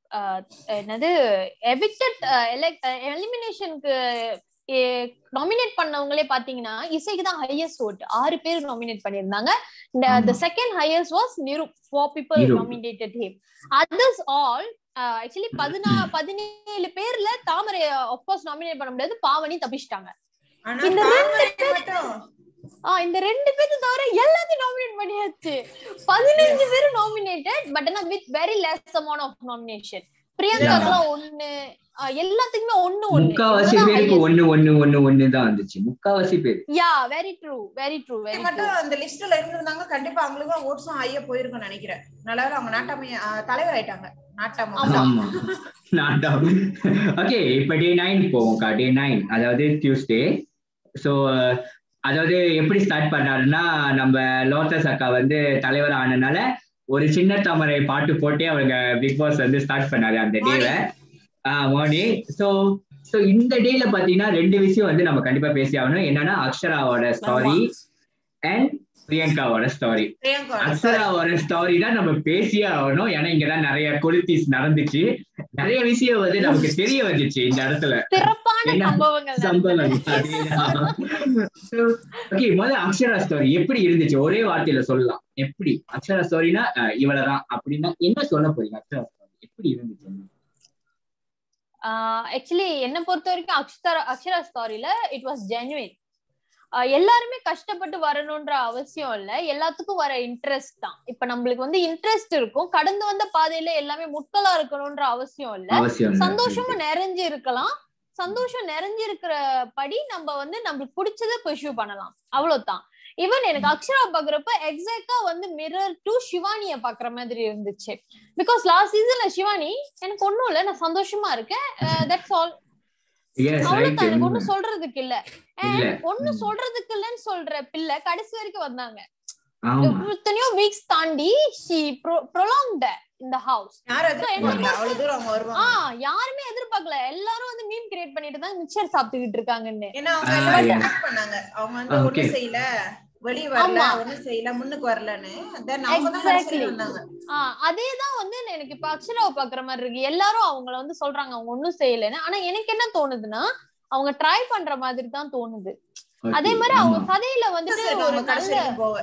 என்னது எவிக்டட் எலிமினேஷனுக்கு நாமினேட் பண்ணவங்களே பாத்தீங்கன்னா இசைக்கு தான் ஹையஸ்ட் ஓட் ஆறு பேர் நாமினேட் பண்ணிருந்தாங்க the second highest was Niru four people Niru. Nominated him others all actually பதினா பதினேழு பேர்ல தாமரை ஆஃப்கோர்ஸ் நாமினேட் பண்ண முடியாது பாவனி தப்பிச்சிட்டாங்க ஆனா இந்த தாமரை மட்டும் ஆஹ் இந்த ரெண்டு பேரும் தவிர எல்லாத்தையும் நாமினேட் பண்ணியாச்சு பதினஞ்சு பேர் நாமினேட்டட் பட் ஆனா with very less amount of nomination பிரியங்காக்கெல்லாம் ஒண்ணு ஆஹ் எல்லாத்துக்குமே ஒண்ணு முக்காவாசி பேருக்கு ஒண்ணு ஒண்ணு ஒண்ணு ஒண்ணு ஒண்ணு தான் வந்துச்சு முக்காவாசி பேர் yeah very true very true very true மட்டும் அந்த லிஸ்ட்ல இருந்திருந்தாங்க கண்டிப்பா அவங்களுக்கும் ஓட்ஸும் ஐயா போயிருக்கும்னு நினைக்கிறேன் நல்லா வேளை அவங்க நாட்டாமைய ஆ, தலைவர் ஆயிட்டாங்க நாட்டாம ஆமா. ஆமா நாட்டா ஓகே இப்ப டே நைன் போவோம்க்கா டே நைன் அதாவது டியூஸ்டே சோ அதாவது எப்படி ஸ்டார்ட் பண்ணாருன்னா நம்ம லோட்டஸ் அக்கா வந்து தலைவர் ஆனனால ஒரு சின்ன தாமரை பாட்டு போட்டே அவங்க பிக் பாஸ் வந்து ஸ்டார்ட் பண்ணாரு அந்த டேல மார்னிங் சோ சோ இந்த டேல பாத்தீங்கன்னா ரெண்டு விஷயம் வந்து நம்ம கண்டிப்பா பேசி ஆகணும் என்னன்னா அக்ஷராவோட ஸ்டாரி அண்ட் பிரியங்காவோட ஸ்டாரி பிரியங்கா அக்ஷராவோட ஸ்டாரி தான் நம்ம பேசியே ஆகணும் ஏன்னா இங்கதான் நிறைய கொலித்திஸ் நடந்துச்சு நிறைய விஷயம் வந்து நமக்கு தெரிய வந்துச்சு இந்த இடத்துல சிறப்பான என்ன சம்பவங்கள் சம்பவம் நடந்தது. ஓகே முதல்ல அக்ஷரா ஸ்டோரி எப்படி இருந்துச்சு ஒரே வார்த்தையில சொல்லலாம் எப்படி அக்ஷரா ஸ்டோரினா இவ்வளவுதான் அப்படின்னா என்ன சொல்ல போறீங்க அக்ஷரா ஸ்டோரி எப்படி இருந்துச்சு ஆக்சுவலி என்ன பொறுத்த வரைக்கும் அக்ஷரா அக்ஷரா ஸ்டாரில இட் வாஸ் ஜென்வின் எல்லாருமே கஷ்டப்பட்டு வரணும்ன்ற அவசியம் இல்ல எல்லாத்துக்கும் வர இன்ட்ரெஸ்ட் தான் இப்ப நம்மளுக்கு வந்து இன்ட்ரெஸ்ட் இருக்கும் கடந்து வந்த பாதையில எல்லாமே முட்களா இருக்கணும்ன்ற அவசியம் இல்ல அவசியம் இல்ல. சந்தோஷமா நிறைஞ்சு இருக்கலாம் சந்தோஷம் நிறைஞ்சு இருக்கிற படி நம்ம வந்து நம்மளுக்கு பிடிச்சதை பர்சியூ பண்ணலாம் அவ்வளவுதான் ஈவன் எனக்கு அக்ஷரா பாக்குறப்ப எக்ஸாக்டா வந்து மிரர் டு சிவானிய பாக்குற மாதிரி இருந்துச்சு பிகாஸ் லாஸ்ட் சீசன்ல சிவானி எனக்கு ஒண்ணும் இல்ல நான் சந்தோஷமா இருக்கேன் தட்ஸ் ஆல் Yes, right. அவ்வளவுதான் எனக்கு ஒண்ணும் சொல்றதுக்கு இல்ல இல்ல. And ஒண்ணும் சொல்றதுக்கு இல்லன்னு சொல்ற பிள்ளை கடைசி வரைக்கும் வந்தாங்க ஆமா எத்தனையோ வீக்ஸ் தாண்டி ஷி ப்ரொலாங்ட இந்த ஹவுஸ் யாரும் எதிர்பார்க்கல அவ்வளவு தூரம் அவங்க வருவாங்க ஆஹ் யாருமே எதிர்பார்க்கல எல்லாரும் வந்து மீன் கிரியேட் பண்ணிட்டு தான் மிச்சர் சாப்பிட்டுக்கிட்டு இருக்காங்கன்னு ஏன்னா அவங்க ஆ, எல்லாரும் yeah. attack பண்ணாங்க அவங்க வந்து Okay. ஒண்ணும் செய்யல வெளிய வரல ஆமா. ஒண்ணும் செய்யல முன்னுக்கு வரலன்னு தென் அவங்க தான் Exactly. கடைசியில வந்தாங்க ஆஹ் அதேதான் வந்து எனக்கு இப்ப அக்ஷராவை பாக்குற மாதிரி இருக்கு எல்லாரும் அவங்கள வந்து சொல்றாங்க அவங்க ஒண்ணும் செய்யலைன்னு ஆனா எனக்கு என்ன தோணுதுன்னா அவங்க ட்ரை பண்ற மாதிரி தான் தோணுது Okay, அதே மாதிரி அவங்க ஆமா. கதையில வந்துட்டு சரி, ஒரு அவங்க கடைசி நல்ல வரைக்கும் போக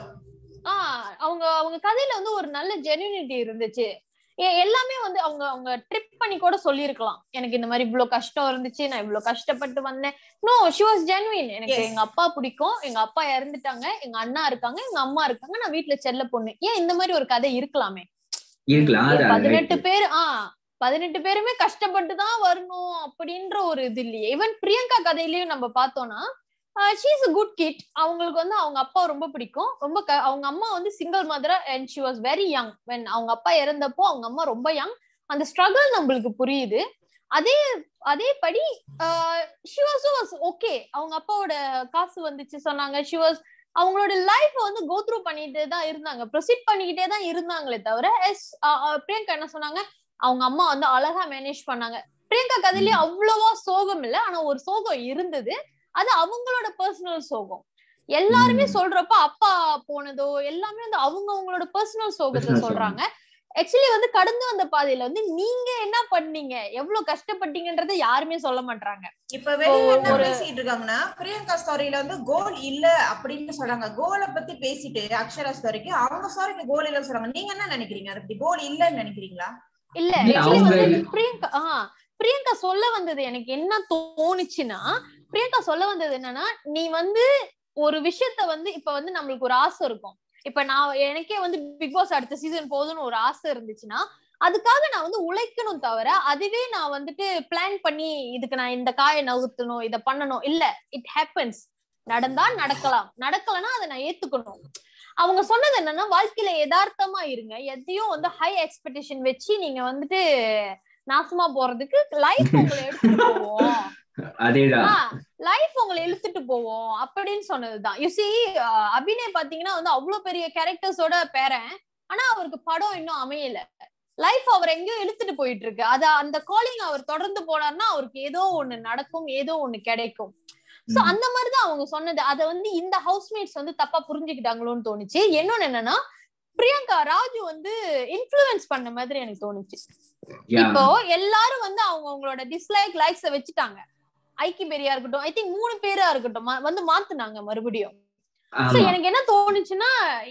ஆஹ் அவங்க அவங்க கதையில வந்து ஒரு நல்ல ஜென்யூனிட்டி இருந்துச்சு எ- எல்லாமே வந்து அவங்க அவங்க ட்ரிப் பண்ணி கூட சொல்லியிருக்கலாம் எனக்கு இந்த மாதிரி இவ்வளவு கஷ்டம் இருந்துச்சு நான் இவ்வளவு கஷ்டப்பட்டு வந்தேன் நோ ஷி வாஸ் ஜென்வின் எனக்கு Yes. எங்க அப்பா பிடிக்கும் எங்க அப்பா இறந்துட்டாங்க எங்க அண்ணா இருக்காங்க எங்க அம்மா இருக்காங்க நான் வீட்டுல செல்ல பொண்ணு ஏன் இந்த மாதிரி ஒரு கதை இருக்கலாமே இருக்கலாம் அது- அது பதினெட்டு right. பேர் ஆஹ் பதினெட்டு பேருமே கஷ்டப்பட்டு தான் வரணும் அப்படின்ற ஒரு இது இல்லையே ஈவன் பிரியங்கா கதையிலயும் நம்ம பார்த்தோம்னா ஷீஸ் அ குட் கிட் அவங்களுக்கு வந்து அவங்க அப்பா ரொம்ப பிடிக்கும் ரொம்ப க- அவங்க அம்மா வந்து single mother and she was very young when அவங்க அப்பா இறந்தப்போ அவங்க அம்மா ரொம்ப யங் அந்த ஸ்ட்ரகிள் நம்மளுக்கு புரியுது அதே அதே படி ஷி வாஸ் வாஸ் ஓகே அவங்க அப்பாவோட காசு வந்துச்சு சொன்னாங்க ஷி வாஸ் அவங்களோட லைஃப் வந்து கோ த்ரூ பண்ணிட்டே தான் இருந்தாங்க ப்ரொசீட் பண்ணிக்கிட்டே தான் இருந்தாங்களே தவிர எஸ் பிரியங்கா என்ன சொன்னாங்க அவங்க அம்மா வந்து அழகா மேனேஜ் பண்ணாங்க பிரியங்கா கதையிலயே அவ்வளவா சோகம் இல்ல ஆனா ஒரு சோகம் இருந்தது அது அவங்களோட பர்சனல் சோகம் எல்லாருமே ம். சொல்றப்ப அப்பா போனதோ எல்லாமே வந்து அவங்க அவங்களோட பர்சனல் சோகத்தை Personal சொல்றாங்க ஆக்சுவலி வந்து கடந்து வந்த பாதையில வந்து நீங்க என்ன பண்ணீங்க எவ்வளவு கஷ்டப்பட்டீங்கன்றதை யாருமே சொல்ல மாட்டாங்க இப்ப வெளியில என்ன ஒரு- பேசிட்டு இருக்காங்கன்னா பிரியங்கா ஸ்டோரியில வந்து கோல் இல்ல அப்படின்னு சொல்றாங்க கோலை பத்தி பேசிட்டு அக்ஷரா ஸ்டோரிக்கு அவங்க ஸ்டோரிக்கு கோல் இல்லன்னு சொல்றாங்க நீங்க என்ன நினைக்கிறீங்க அது இப்படி கோல் இல்லன்னு நினைக்கிறீங்களா இல்ல இல்ல, actually அவங்க- வந்து பிரியங்கா ஆஹ் பிரியங்கா சொல்ல வந்தது எனக்கு என்ன தோணுச்சுன்னா பிரியங்கா சொல்ல வந்தது என்னன்னா நீ வந்து ஒரு விஷயத்த வந்து இப்ப வந்து நம்மளுக்கு ஒரு ஆசை இருக்கும் இப்ப நான் எனக்கே வந்து பிக் பாஸ் அடுத்த சீசன் போதும்னு ஒரு ஆசை இருந்துச்சுன்னா அதுக்காக நான் வந்து உழைக்கணும் தவிர அதுவே நான் வந்துட்டு பிளான் பண்ணி இதுக்கு நான் இந்த காயை நகர்த்தணும் இத பண்ணணும் இல்ல இட் ஹேப்பன்ஸ் நடந்தா நடக்கலாம் நடக்கலன்னா அதை நான் ஏத்துக்கணும் அவங்க சொன்னது என்னன்னா வாழ்க்கையில யதார்த்தமா இருங்க எதையும் வந்து ஹை எக்ஸ்பெக்டேஷன் வச்சு நீங்க வந்துட்டு நாசமா போறதுக்கு லைஃப் உங்களை எடுத்துட்டு போவோம் அதேதான் லைஃப் உங்களை இழுத்துட்டு போவோம் அப்படின்னு சொன்னதுதான் யூ சி அபிநய் பாத்தீங்கன்னா வந்து அவ்வளவு பெரிய கேரக்டர்ஸோட பேரன் ஆனா அவருக்கு படம் இன்னும் அமையல லைஃப் அவர் எங்கேயோ இழுத்துட்டு போயிட்டு இருக்கு அத அந்த காலிங் அவர் தொடர்ந்து போனார்னா அவருக்கு ஏதோ ஒண்ணு நடக்கும் ஏதோ ஒண்ணு கிடைக்கும் சோ ம். அந்த மாதிரிதான் அவங்க சொன்னது அத வந்து இந்த ஹவுஸ்மேட்ஸ் வந்து தப்பா புரிஞ்சுக்கிட்டாங்களோன்னு தோணுச்சு இன்னொன்னு என்னன்னா பிரியங்கா ராஜு வந்து இன்ஃபுளுன்ஸ் பண்ண மாதிரி எனக்கு தோணுச்சு Yeah. இப்போ எல்லாரும் வந்து அவங்க அவங்களோட டிஸ்லைக் லைக்ஸ வச்சுட்டாங்க ஐக்கி பெரியா இருக்கட்டும் ஐ திங்க் மூணு பேரா இருக்கட்டும் ம- வந்து மாத்துனாங்க மறுபடியும் சோ ஆமா எனக்கு என்ன தோணுச்சுன்னா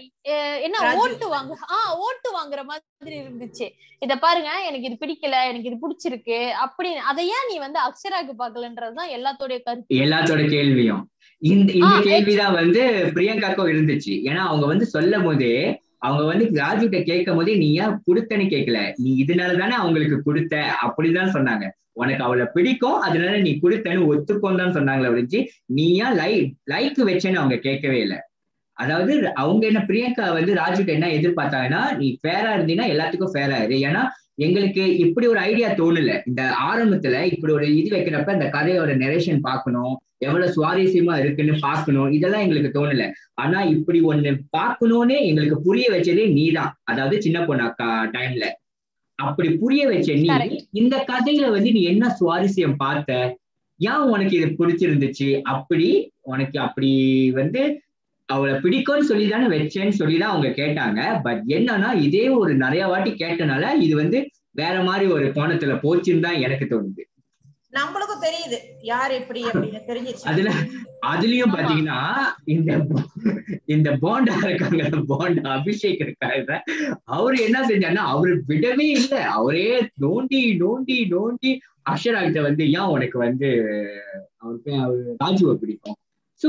எ- என்ன ராஜு. ஓட்டு வாங்க ஆஹ் ஓட்டு வாங்குற மாதிரி இருந்துச்சு இத பாருங்க எனக்கு இது பிடிக்கல எனக்கு இது பிடிச்சிருக்கு அப்படின்னு அதை ஏன் நீ வந்து அக்ஷராக்கு பாக்கலன்றதுதான் எல்லாத்தோடைய கருத்து எல்லாத்தோட கேள்வியும் இந்த இந்த ஆ, கேள்விதான் வந்து பிரியங்காக்கும் இருந்துச்சு ஏன்னா அவங்க வந்து சொல்லும் போதே அவங்க வந்து ராஜுகிட்ட கேட்கும் போதே நீ ஏன் கொடுத்தன்னு கேட்கல நீ இதனால தானே அவங்களுக்கு கொடுத்த அப்படிதான் சொன்னாங்க உனக்கு அவளை பிடிக்கும் அதனால நீ கொடுத்தன்னு ஒத்துக்கோன்னு தான் சொன்னாங்களே ஒழிஞ்சு நீ ஏன் லைக் லைக் வச்சேன்னு அவங்க கேட்கவே இல்லை அதாவது அவங்க என்ன பிரியங்கா வந்து ராஜுகிட்ட என்ன எதிர்பார்த்தாங்கன்னா நீ ஃபேரா இருந்தீங்கன்னா எல்லாத்துக்கும் ஃபேரா இரு ஏன்னா எங்களுக்கு இப்படி ஒரு ஐடியா தோணல இந்த ஆரம்பத்துல இப்படி ஒரு இது வைக்கிறப்ப இந்த கதையோட நெரேஷன் பார்க்கணும் எவ்வளவு சுவாரஸ்யமா இருக்குன்னு பார்க்கணும் இதெல்லாம் எங்களுக்கு தோணல ஆனா இப்படி ஒண்ணு பார்க்கணும்னு எங்களுக்கு புரிய வச்சதே நீதான் அதாவது சின்ன பொண்ணு அக்கா டைம்ல அப்படி புரிய வச்ச நீ Correct. இந்த கதையில வந்து நீ என்ன சுவாரஸ்யம் பார்த்த ஏன் உனக்கு இது பிடிச்சிருந்துச்சு அப்படி உனக்கு அப்படி வந்து அவளை பிடிக்கும்னு சொல்லி தானே வச்சேன்னு சொல்லி தான் அவங்க கேட்டாங்க பட் என்னன்னா இதே ஒரு நிறைய வாட்டி கேட்டனால இது வந்து வேற மாதிரி ஒரு கோணத்துல போச்சுன்னு தான் எனக்கு தோணுது நம்மளுக்கும் தெரியுது யார் எப்படி அப்படின்னு தெரிஞ்சிச்சு அதுல அதுலயும் பாத்தீங்கன்னா இந்த போ- இந்த போண்டா இருக்காங்க போண்டா அபிஷேக் இருக்காரு அவரு என்ன செஞ்சாருன்னா அவரு விடவே இல்லை அவரே நோண்டி நோண்டி நோண்டி அக்ஷரா கிட்ட வந்து ஏன் உனக்கு வந்து அவருக்கு அவரு ராஜுவை பிடிக்கும் சோ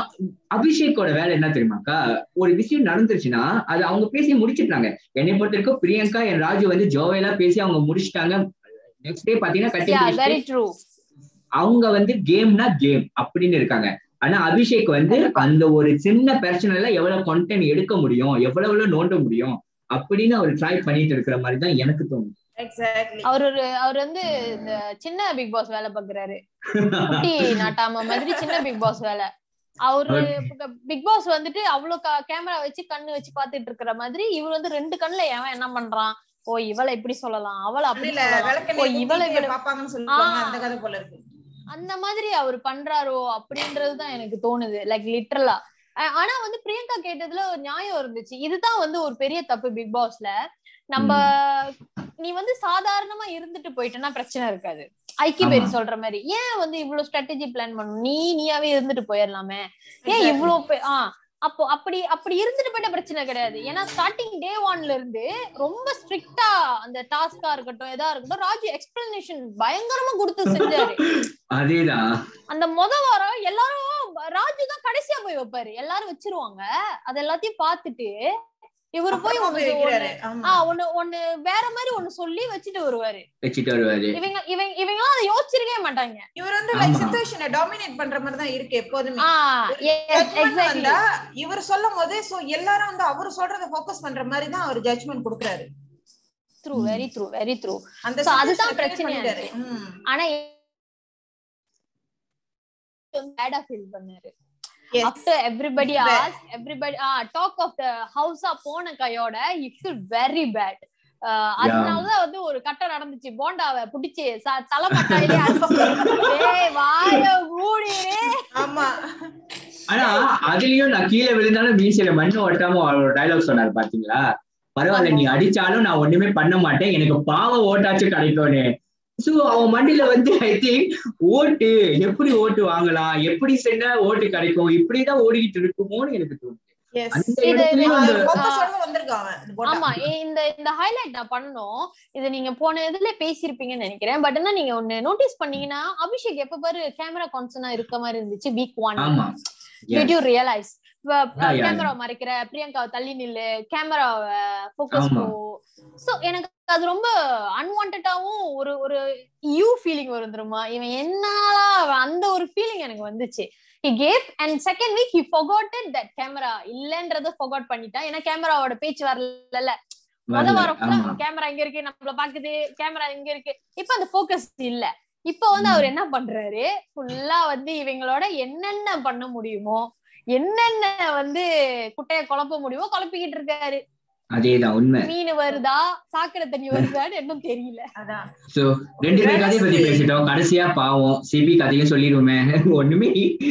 அபிஷேக்கோட வேலை என்ன தெரியுமாக்கா ஒரு விஷயம் நடந்துருச்சுன்னா அது அவங்க பேசி முடிச்சிட்டாங்க என்னை பொறுத்த வரைக்கும் பிரியங்கா என் ராஜு வந்து ஜோவையெல்லாம் பேசி அவங்க முடிச்சிட்டாங்க நெக்ஸ்ட் டே பாத்தீங்கன்னா கட்டி யா முடிச்சிட்டு வெரி ட்ரூ அவங்க வந்து கேம்னா கேம் அப்படின்னு இருக்காங்க ஆனா அபிஷேக் வந்து அந்த ஒரு சின்ன பிரச்சனைல எவ்வளவு கண்டென்ட் எடுக்க முடியும் எவ்வளவு எவ்வளவு நோண்ட முடியும் அப்படின்னு அவர் ட்ரை பண்ணிட்டு இருக்கிற மாதிரி தான் எனக்கு தோணுது எக்ஸாக்ட்லி அவர் ஒரு அவர் வந்து இந்த சின்ன பிக் பாஸ் வேலை பாக்குறாரு குட்டி நாட்டாம மாதிரி சின்ன பிக் பாஸ் வேலை அவரு பிக் பாஸ் வந்துட்டு அவ்வளவு கேமரா வச்சு கண்ணு வச்சு பாத்துட்டு இருக்கிற மாதிரி இவர் வந்து ரெண்டு கண்ணுல எவன் என்ன பண்றான் ஓ இவளை இப்படி சொல்லலாம் அவளை அப்படி இல்ல சொல்லலாம் ஓ விளக்கெண்ணெய் இவளை ஊத்திட்டு இவளை பாப்பாங்கன்னு சொல்லுவாங்க ஆ. அந்த கதை போல இருக்கு அந்த மாதிரி அவர் பண்றாரோ அப்படின்றதுதான் எனக்கு தோணுது லைக் லிட்டரலா ஆனா வந்து பிரியங்கா கேட்டதுல ஒரு நியாயம் இருந்துச்சு இதுதான் வந்து ஒரு பெரிய தப்பு பிக் பாஸ்ல நம்ம நீ வந்து சாதாரணமா இருந்துட்டு போயிட்டேன்னா பிரச்சனை இருக்காது ஐக்கி ஆமா. பேரி சொல்ற மாதிரி ஏன் வந்து இவ்வளவு ஸ்ட்ராட்டஜி பிளான் பண்ணணும் நீ நீயாவே இருந்துட்டு போயிடலாமே ஏன் Exactly. இவ்வளவு பே- ஆ அப்போ அப்படி அப்படி இருந்துட்டு போயிட்ட பிரச்சனை கிடையாது ஏன்னா ஸ்டார்டிங் டே ஒன்ல இருந்து ரொம்ப ஸ்ட்ரிக்டா அந்த டாஸ்கா இருக்கட்டும் எதா இருக்கட்டும் ராஜு எக்ஸ்பிளனேஷன் பயங்கரமா கொடுத்து செஞ்சாரு அதேதான் அந்த முத வாரம் எல்லாரும் ராஜு தான் கடைசியா போய் வைப்பாரு எல்லாரும் வச்சிருவாங்க அது எல்லாத்தையும் பார்த்துட்டு இவரு போய் அப்புறமா ஒண்ணு போய் வைக்கிறாரு ஒண்ணு- ஆமா ஆ ஒண்ணு ஒண்ணு வேற மாதிரி ஒண்ணு சொல்லி வச்சுட்டு வருவாரு வச்சுட்டு வருவாரு இவங்க இவங்க இவங்க அதை யோசிச்சிருக்கவே மாட்டாங்க இவர் வந்து லைக் ஆமா. சிச்சுவேஷனை டாமினேட் பண்ற மாதிரி தான் இருக்கு எப்போதுமே ஆ Judgment எக்ஸாக்ட்லி வந்தா இவர் சொல்லும் போது சோ எல்லாரும் வந்து அவர் சொல்றத ஃபோக்கஸ் பண்ற மாதிரி தான் அவர் ஜட்ஜ்மெண்ட் கொடுக்குறாரு true very true very true அந்த So, அதுதான் situation create பிரச்சனையா பண்ணிட்டாரு. இருக்கு. ம். ஆனா பேடா ஃபீல் பண்ணாரு Yes. After everybody Bad. As everybody ah talk of the ஹவுஸா போன கையோட யூ ஃபீல் வெரி பேட் அதனாலதான் வந்து ஒரு கட்டம் நடந்துச்சு போண்டாவை புடிச்சு ச- தலைமட்டையிலே அடிச்சு ஏய் வாய மூடிரே ஆமா ஆனா அதுலயும் நான் கீழே விழுந்தாலும் மீசையில மண்ணு ஒட்டாம அவரோட டைலாக் சொன்னாரு பாத்தீங்களா பரவாயில்ல நீ அடிச்சாலும் நான் ஒண்ணுமே பண்ண மாட்டேன் எனக்கு பாவ ஓட்டாச்சும் கிடைக்கும்னு சோ அவன் மண்டியில வந்து ஐ திங்க் ஓட்டு எப்படி ஓட்டு வாங்கலாம் எப்படி செஞ்சா ஓட்டு கிடைக்கும் இப்படிதான் ஓடிக்கிட்டு இருக்குமோன்னு எனக்கு தோணுது எஸ் அந்த இது- இடத்துலயும் அந்த ஃபோக்கஸோட வந்திருக்கான் அவன் இந்த போட்டா. ஆமா இ- இந்த இந்த ஹைலைட் நான் பண்ணணும் இது நீங்க போன இதுல பேசியிருப்பீங்கன்னு நினைக்கிறேன் பட் என்ன நீங்க ஒண்ணு நோட்டீஸ் பண்ணீங்கன்னா அபிஷேக் எப்ப பாரு கேமரா கான்சனா இருக்க மாதிரி இருந்துச்சு வீக் ஒன் ஆமா Yes. Did you realise Yeah, yeah. Camera மறைக்கிற பிரியங்கா தள்ளி நில்லு கேமரா ஃபோக்கஸ் ஆமா. சோ எனக்கு அது ரொம்ப அன்வான்டாவும் ஒரு ஒரு யூ ஃபீலிங் வரும் தெரியுமா இவன் என்னாலா அவன் அந்த ஒரு ஃபீலிங் எனக்கு வந்துச்சு he gave and second week he forgotten that camera இல்லன்றத forgot பண்ணிட்டான் ஏன்னா கேமராவோட பேச்சு வரல முத வரல. வாரம் ஆமா கேமரா இங்க இருக்கு நம்மள பாக்குது கேமரா இங்க இருக்கு இப்ப அந்த ஃபோக்கஸ் இல்ல இப்ப வந்து அவர் என்ன பண்றாரு ஃபுல்லா வந்து இவங்களோட என்னென்ன பண்ண முடியுமோ என்னென்ன வந்து குட்டைய குழப்ப முடியுமோ குழப்பிக்கிட்டு இருக்காரு அதேதான் உண்மை மீன் வருதா சாக்கடை தண்ணி வருதான்னு இன்னும் தெரியல அதான் சோ ரெண்டு பேர் கதையை பத்தி பேசிட்டோம் கடைசியா பாவம் சிபி கதையும் சொல்லிடுவோமே ஒண்ணுமே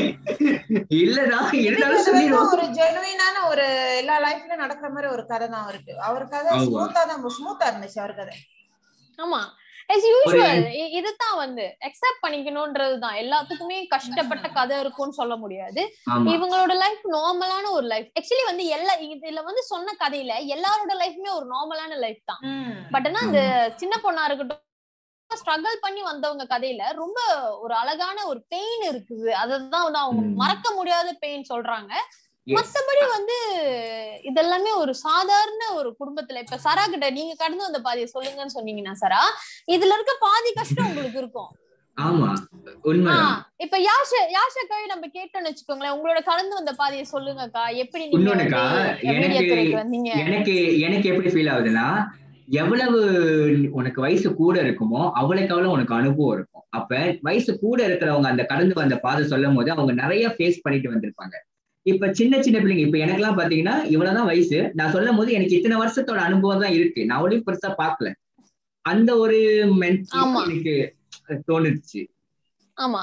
இல்லடா இருந்தாலும் இது வந்து சொல்லிடுவோம் ஒரு ஜெனுவினான ஒரு எல்லா லைஃப்ல நடக்கிற மாதிரி ஒரு கதை தான் அவருக்கு அவர் கதை ஆமா. ஸ்மூத்தா தான் ஸ்மூத்தா இருந்துச்சு அவர் கதை ஆமா as யூஷுவல் இதுதான் வந்து அக்செப்ட் பண்ணிக்கணும்ன்றதுதான் எல்லாத்துக்குமே கஷ்டப்பட்ட கதை இருக்கும்னு சொல்ல முடியாது ஆமா இவங்களோட லைஃப் நார்மலான ஒரு லைஃப் ஆக்சுவலி வந்து எல்லா இதுல வந்து சொன்ன கதையில எல்லாரோட லைஃப்மே ஒரு நார்மலான லைஃப் தான் பட் ஆனா அந்த சின்ன பொண்ணா இருக்கட்டும் ஸ்ட்ரகிள் பண்ணி வந்தவங்க கதையில ரொம்ப ஒரு அழகான ஒரு பெயின் இருக்குது அததான் வந்து அவங்க ம். மறக்க முடியாத பெயின் சொல்றாங்க Yes. மத்தபடி வந்து இதெல்லாமே ஒரு சாதாரண ஒரு குடும்பத்துல இப்ப சரா கிட்ட நீங்க கடந்து வந்த பாதியை சொல்லுங்கன்னு சொன்னீங்கன்னா சரா இதுல இருக்க பாதி கஷ்டம் உங்களுக்கு இருக்கும் ஆமா உண்மைதான் ஆஹ் இப்ப யாஷ யாஷக்காவை நம்ம கேட்டோம்னு வச்சுக்கோங்களேன் உங்களோட கடந்து வந்த பாதையை சொல்லுங்கக்கா எப்படி நீங்க இன்னொன்னுக்கா, வந்து media எனக்கு- துறைக்கு வந்தீங்க எனக்கு எனக்கு எப்படி ஃபீல் ஆகுதுன்னா எவ்வளவு உனக்கு வயசு கூட இருக்குமோ அவ்வளவுக்கு அவ்வளவு உனக்கு அனுபவம் இருக்கும் அப்ப வயசு கூட இருக்கிறவங்க அந்த கடந்து வந்த பாதை சொல்லும் போது அவங்க நிறைய ஃபேஸ் பண்ணிட்டு வந்திருப்பாங்க இப்ப சின்ன சின்ன பிள்ளைங்க இப்ப எனக்கெல்லாம் பாத்தீங்கன்னா இவ்வளவுதான் வயசு நான் சொல்லும் போது எனக்கு இத்தனை வருஷத்தோட அனுபவம் தான் இருக்கு நான் ஒன்றும் பெருசா பார்க்கல அந்த ஒரு மென்ட் ஆமா. எனக்கு தோணுச்சு ஆமா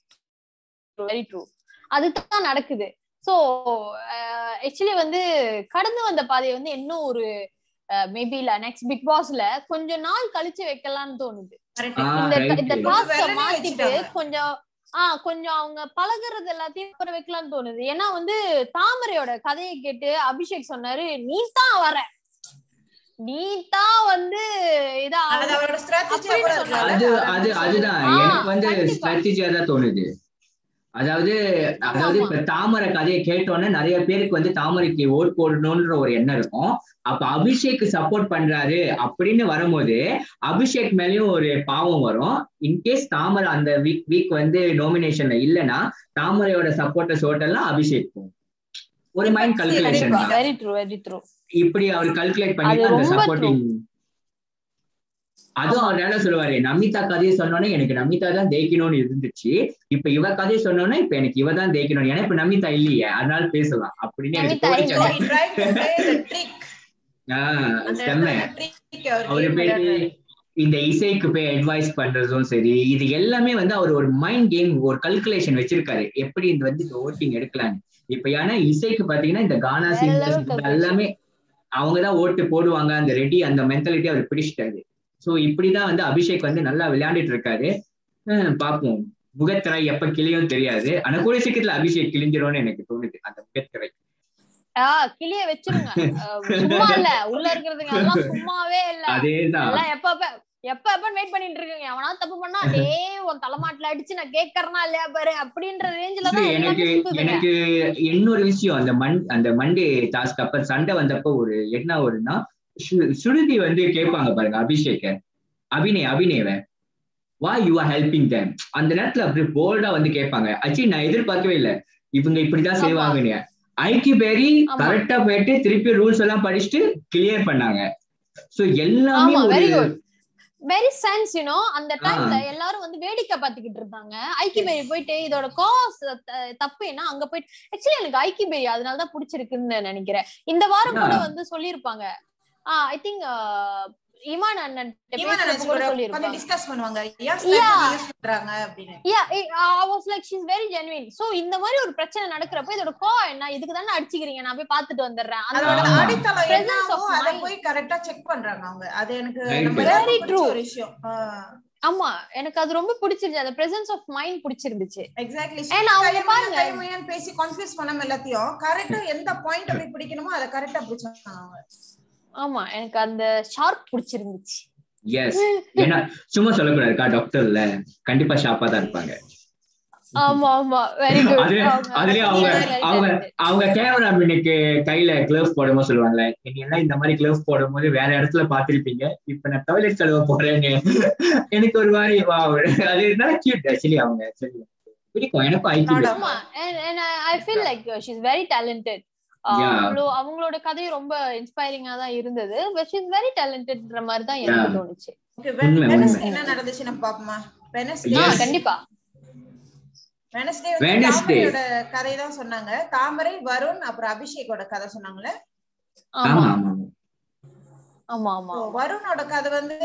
வெரி ட்ரூ அதுதான் நடக்குது சோ ஆக்சுவலி வந்து கடந்து வந்த பாதையை வந்து இன்னும் ஒரு மேபி இல்ல நெக்ஸ்ட் பிக் பாஸ்ல கொஞ்ச நாள் கழிச்சு வைக்கலாம்னு தோணுது ஆ, இந்த right. இந்த கொஞ்சம் டாஸ்க வெள்ளனே மாத்திட்டு வச்சுட்டாங்க. கொஞ்சம் ஆஹ் கொஞ்சம் அவங்க பழகுறது எல்லாத்தையும் அப்புறம் வைக்கலாம்னு தோணுது ஏன்னா வந்து தாமரையோட கதையை கேட்டு அபிஷேக் சொன்னாரு நீ தான் வர நீ தான் வந்து இதா அது அவரோட strategy அப்படின்னு கூட சொன்னாங்க. இருக்கலாம். அது அது அதுதான் ஆ, எனக்கு வந்து கண்டிப்பா. ஸ்ட்ராட்டஜியா தான் தோணுது அதாவது அதாவது ஆமா. இப்ப தாமரை கதையை கேட்டோன்னே நிறைய பேருக்கு வந்து தாமரைக்கு ஓட் போடணும்ன்ற ஒரு எண்ணம் இருக்கும் அப்ப அபிஷேக் சப்போர்ட் பண்றாரு அப்படின்னு வரும்போது அபிஷேக் மேலயும் ஒரு பாவம் வரும் இன்கேஸ் தாமரை அந்த வீக் வீக் வந்து நாமினேஷன்ல இல்லைன்னா தாமரையோட சப்போர்ட்டர்ஸ் ஓட்டெல்லாம் அபிஷேக் போகும் ஒரு மைண்ட் கல்குலேஷன் தான் வெரி ட்ரூ வெரி ட்ரூ இப்படி அவர் கல்குலேட் பண்ணி அது அந்த ரொம்ப சப்போர்ட்டிங் அதுவும் அவர் என்ன சொல்லுவாரு நமிதா கதையை சொன்னோன்னே எனக்கு நமிதா தான் தேய்க்கணும்னு இருந்துச்சு இப்ப இவ கதையை சொன்னோன்னே இப்ப எனக்கு இவ தான் தேய்க்கணும் ஏன்னா இப்ப நமிதா இல்லையே அதனால பேசலாம் அப்படின்னு எனக்கு நமிதா தோணுச்சு இல்ல. So he tried to play the trick. ஆஹ் அந்த செம்ம இடத்துல trick அவர் அவரு game போயிட்டு விளையாடுறாரு. இந்த இசைக்கு போய் அட்வைஸ் பண்றதும் சரி இது எல்லாமே வந்து அவர் ஒரு மைண்ட் கேம் ஒரு கல்குலேஷன் வச்சிருக்காரு எப்படி இந்த வந்து இந்த ஓட்டிங் எடுக்கலான்னு இப்ப ஏன்னா இசைக்கு பாத்தீங்கன்னா இந்த கானா வேற சிங்கர்ஸ் level calculation. எல்லாமே அவங்கதான் ஓட்டு போடுவாங்க அந்த ரெடி அந்த மென்டாலிட்டி அவர் பிடிச்சிட்டாரு சோ இப்படிதான் வந்து அபிஷேக் வந்து நல்லா விளையாண்டுட்டு இருக்காரு ஹம், பாப்போம் முகத்திரை எப்ப கிளியும் தெரியாது ஆனா கூடிய சீக்கிரத்துல அபிஷேக் கிழிஞ்சிரும்னு எனக்கு தோணுது அந்த முகத்திரை ஆஹ் கிளிய வச்சிருங்க அஹ் சும்மா இல்ல உள்ள இருக்கிறதுங்க எல்லாம் சும்மாவே இல்ல அதேதான் எல்லாம் எப்ப எப்ப எப்ப எப்ப வெயிட் பண்ணிட்டு இருக்கீங்க எவனா தப்பு பண்ணா டேய் உன் தலைமாட்டுல அடிச்சு நான் கேட்கறனா இல்லையா பாரு அப்படின்ற ரேஞ்சில இல்ல, தான் எனக்கு எல்லாமே சுத்துதுங்க எனக்கு இன்னொரு விஷயம் அந்த மண் அந்த மண்டே டாஸ்க் அப்ப சண்டை வந்தப்போ ஒரு என்ன ஒருன்னா சு- சுருதி வந்து கேட்பாங்க பாருங்க அபிஷேக அபிநய அபிநேவ வா யூ ஆர் ஹெல்பிங் தேம் அந்த நேரத்துல அப்படி போல்டா வந்து கேட்பாங்க அச்சி நான் எதிர்பார்க்கவே இல்லை இவங்க இப்படிதான் ஆமா. செய்வாங்கன்னு ஐக்கி பேரி ஆமா. கரெக்டா போயிட்டு திருப்பி ரூல்ஸ் எல்லாம் படிச்சுட்டு கிளியர் பண்ணாங்க சோ எல்லாமே ஆமா ஒரு very good very sense you know அந்த டைம்ல எல்லாரும் வந்து வேடிக்கை பார்த்துக்கிட்டு இருந்தாங்க ஐக்கிபேரி போயிட்டு இதோட காஸ் தப்பு என்ன அங்க போயிட்டு ஆக்சுவலி எனக்கு ஐக்கிபேரி அதனால தான் பிடிச்சிருக்குன்னு நினைக்கிறேன் இந்த வாரம் கூட Yeah. வந்து சொல்லியிருப்பாங்க ஆஹ் ஐ திங்க் இமான் அண்ணன் இவன் பேசுறப்ப கூட கூட சொல்லியிருப்பாங்க கொஞ்சம் discuss பண்ணுவாங்க. ஏன் Yeah. strategy use பண்றாங்க அப்படின்னு. Yeah I was like she's very genuine so இந்த மாதிரி ஒரு பிரச்சனை நடக்கிறப்ப இதோட கோ என்ன இதுக்கு தானே அடிச்சுக்கிறீங்க நான் போய் பாத்துட்டு வந்துடுறேன் அந்த அதோட ஆமா. அடித்தளம் Presence of என்னவோ அதை mind. போய் correct ஆ check பண்றாங்க அவங்க. அது எனக்கு Right. நம்ம Very எல்லாருக்கும் பிடிச்ச true. ஒரு விஷயம். ஆஹ் ஆமா எனக்கு அது ரொம்ப பிடிச்சிருந்துச்சு அந்த பிரசன்ஸ் ஆஃப் மைண்ட் பிடிச்சிருந்துச்சு exactly. And அவங்க கையமையா, பாருங்க. கையமையான்னு பேசி confuse பண்ணாம எல்லாத்தையும் correct ஆ எந்த point அ போய் பிடிக்கணுமோ அதை correct ஆ பிடிச்சாங்க அவங்க. ஆமா எனக்கு அந்த ஷார்ப் பிடிச்சிருந்துச்சு எஸ் ஏன்னா சும்மா சொல்லக்கூடாதுக்கா டாக்டர்ல கண்டிப்பா ஷாப்பா தான் இருப்பாங்க ஆமா ஆமா வெரி குட் அதுலயே- அதுலயே அவங்க அவங்க அவங்க கேமரா மின்னுக்கு கையில கிளவ்ஸ் போடும்போது சொல்லுவாங்கல்ல நீங்க எல்லாம் இந்த மாதிரி கிளவ்ஸ் போடும்போது வேற இடத்துல பாத்திருப்பீங்க இப்ப நான் டாய்லெட் கழுவ போறேன்னு எனக்கு ஒரு மாதிரி வா அது இருந்தாலும் கியூட் ஆக்சுவலி அவங்க சரி பிடிக்கும் எனக்கும் ஐக்கியம் Not ஆமா and I feel like she is very talented Yeah. அவ்வளோ அவங்களோட கதை ரொம்ப இன்ஸ்பைரிங்கா தான் இருந்தது பட் ஷீ இஸ் வெரி டேலண்டட்ன்ற மாதிரி தான் எனக்கு Yeah. தோணுச்சு Okay, உண்மை, Wednesday உண்மை. என்ன நடந்துச்சுன்னு பாப்போமா ஆ, Wednesday Yes. கண்டிப்பா Wednesday வந்து Wednesday. தாமரையோட கதை தான் சொன்னாங்க தாமரை வருண் அப்புறம் அபிஷேக்கோட கதை சொன்னாங்கல்ல ஆமா ஆமா ஆமா ஆமா. ஆமா ஆமா So, வருணோட கதை வந்து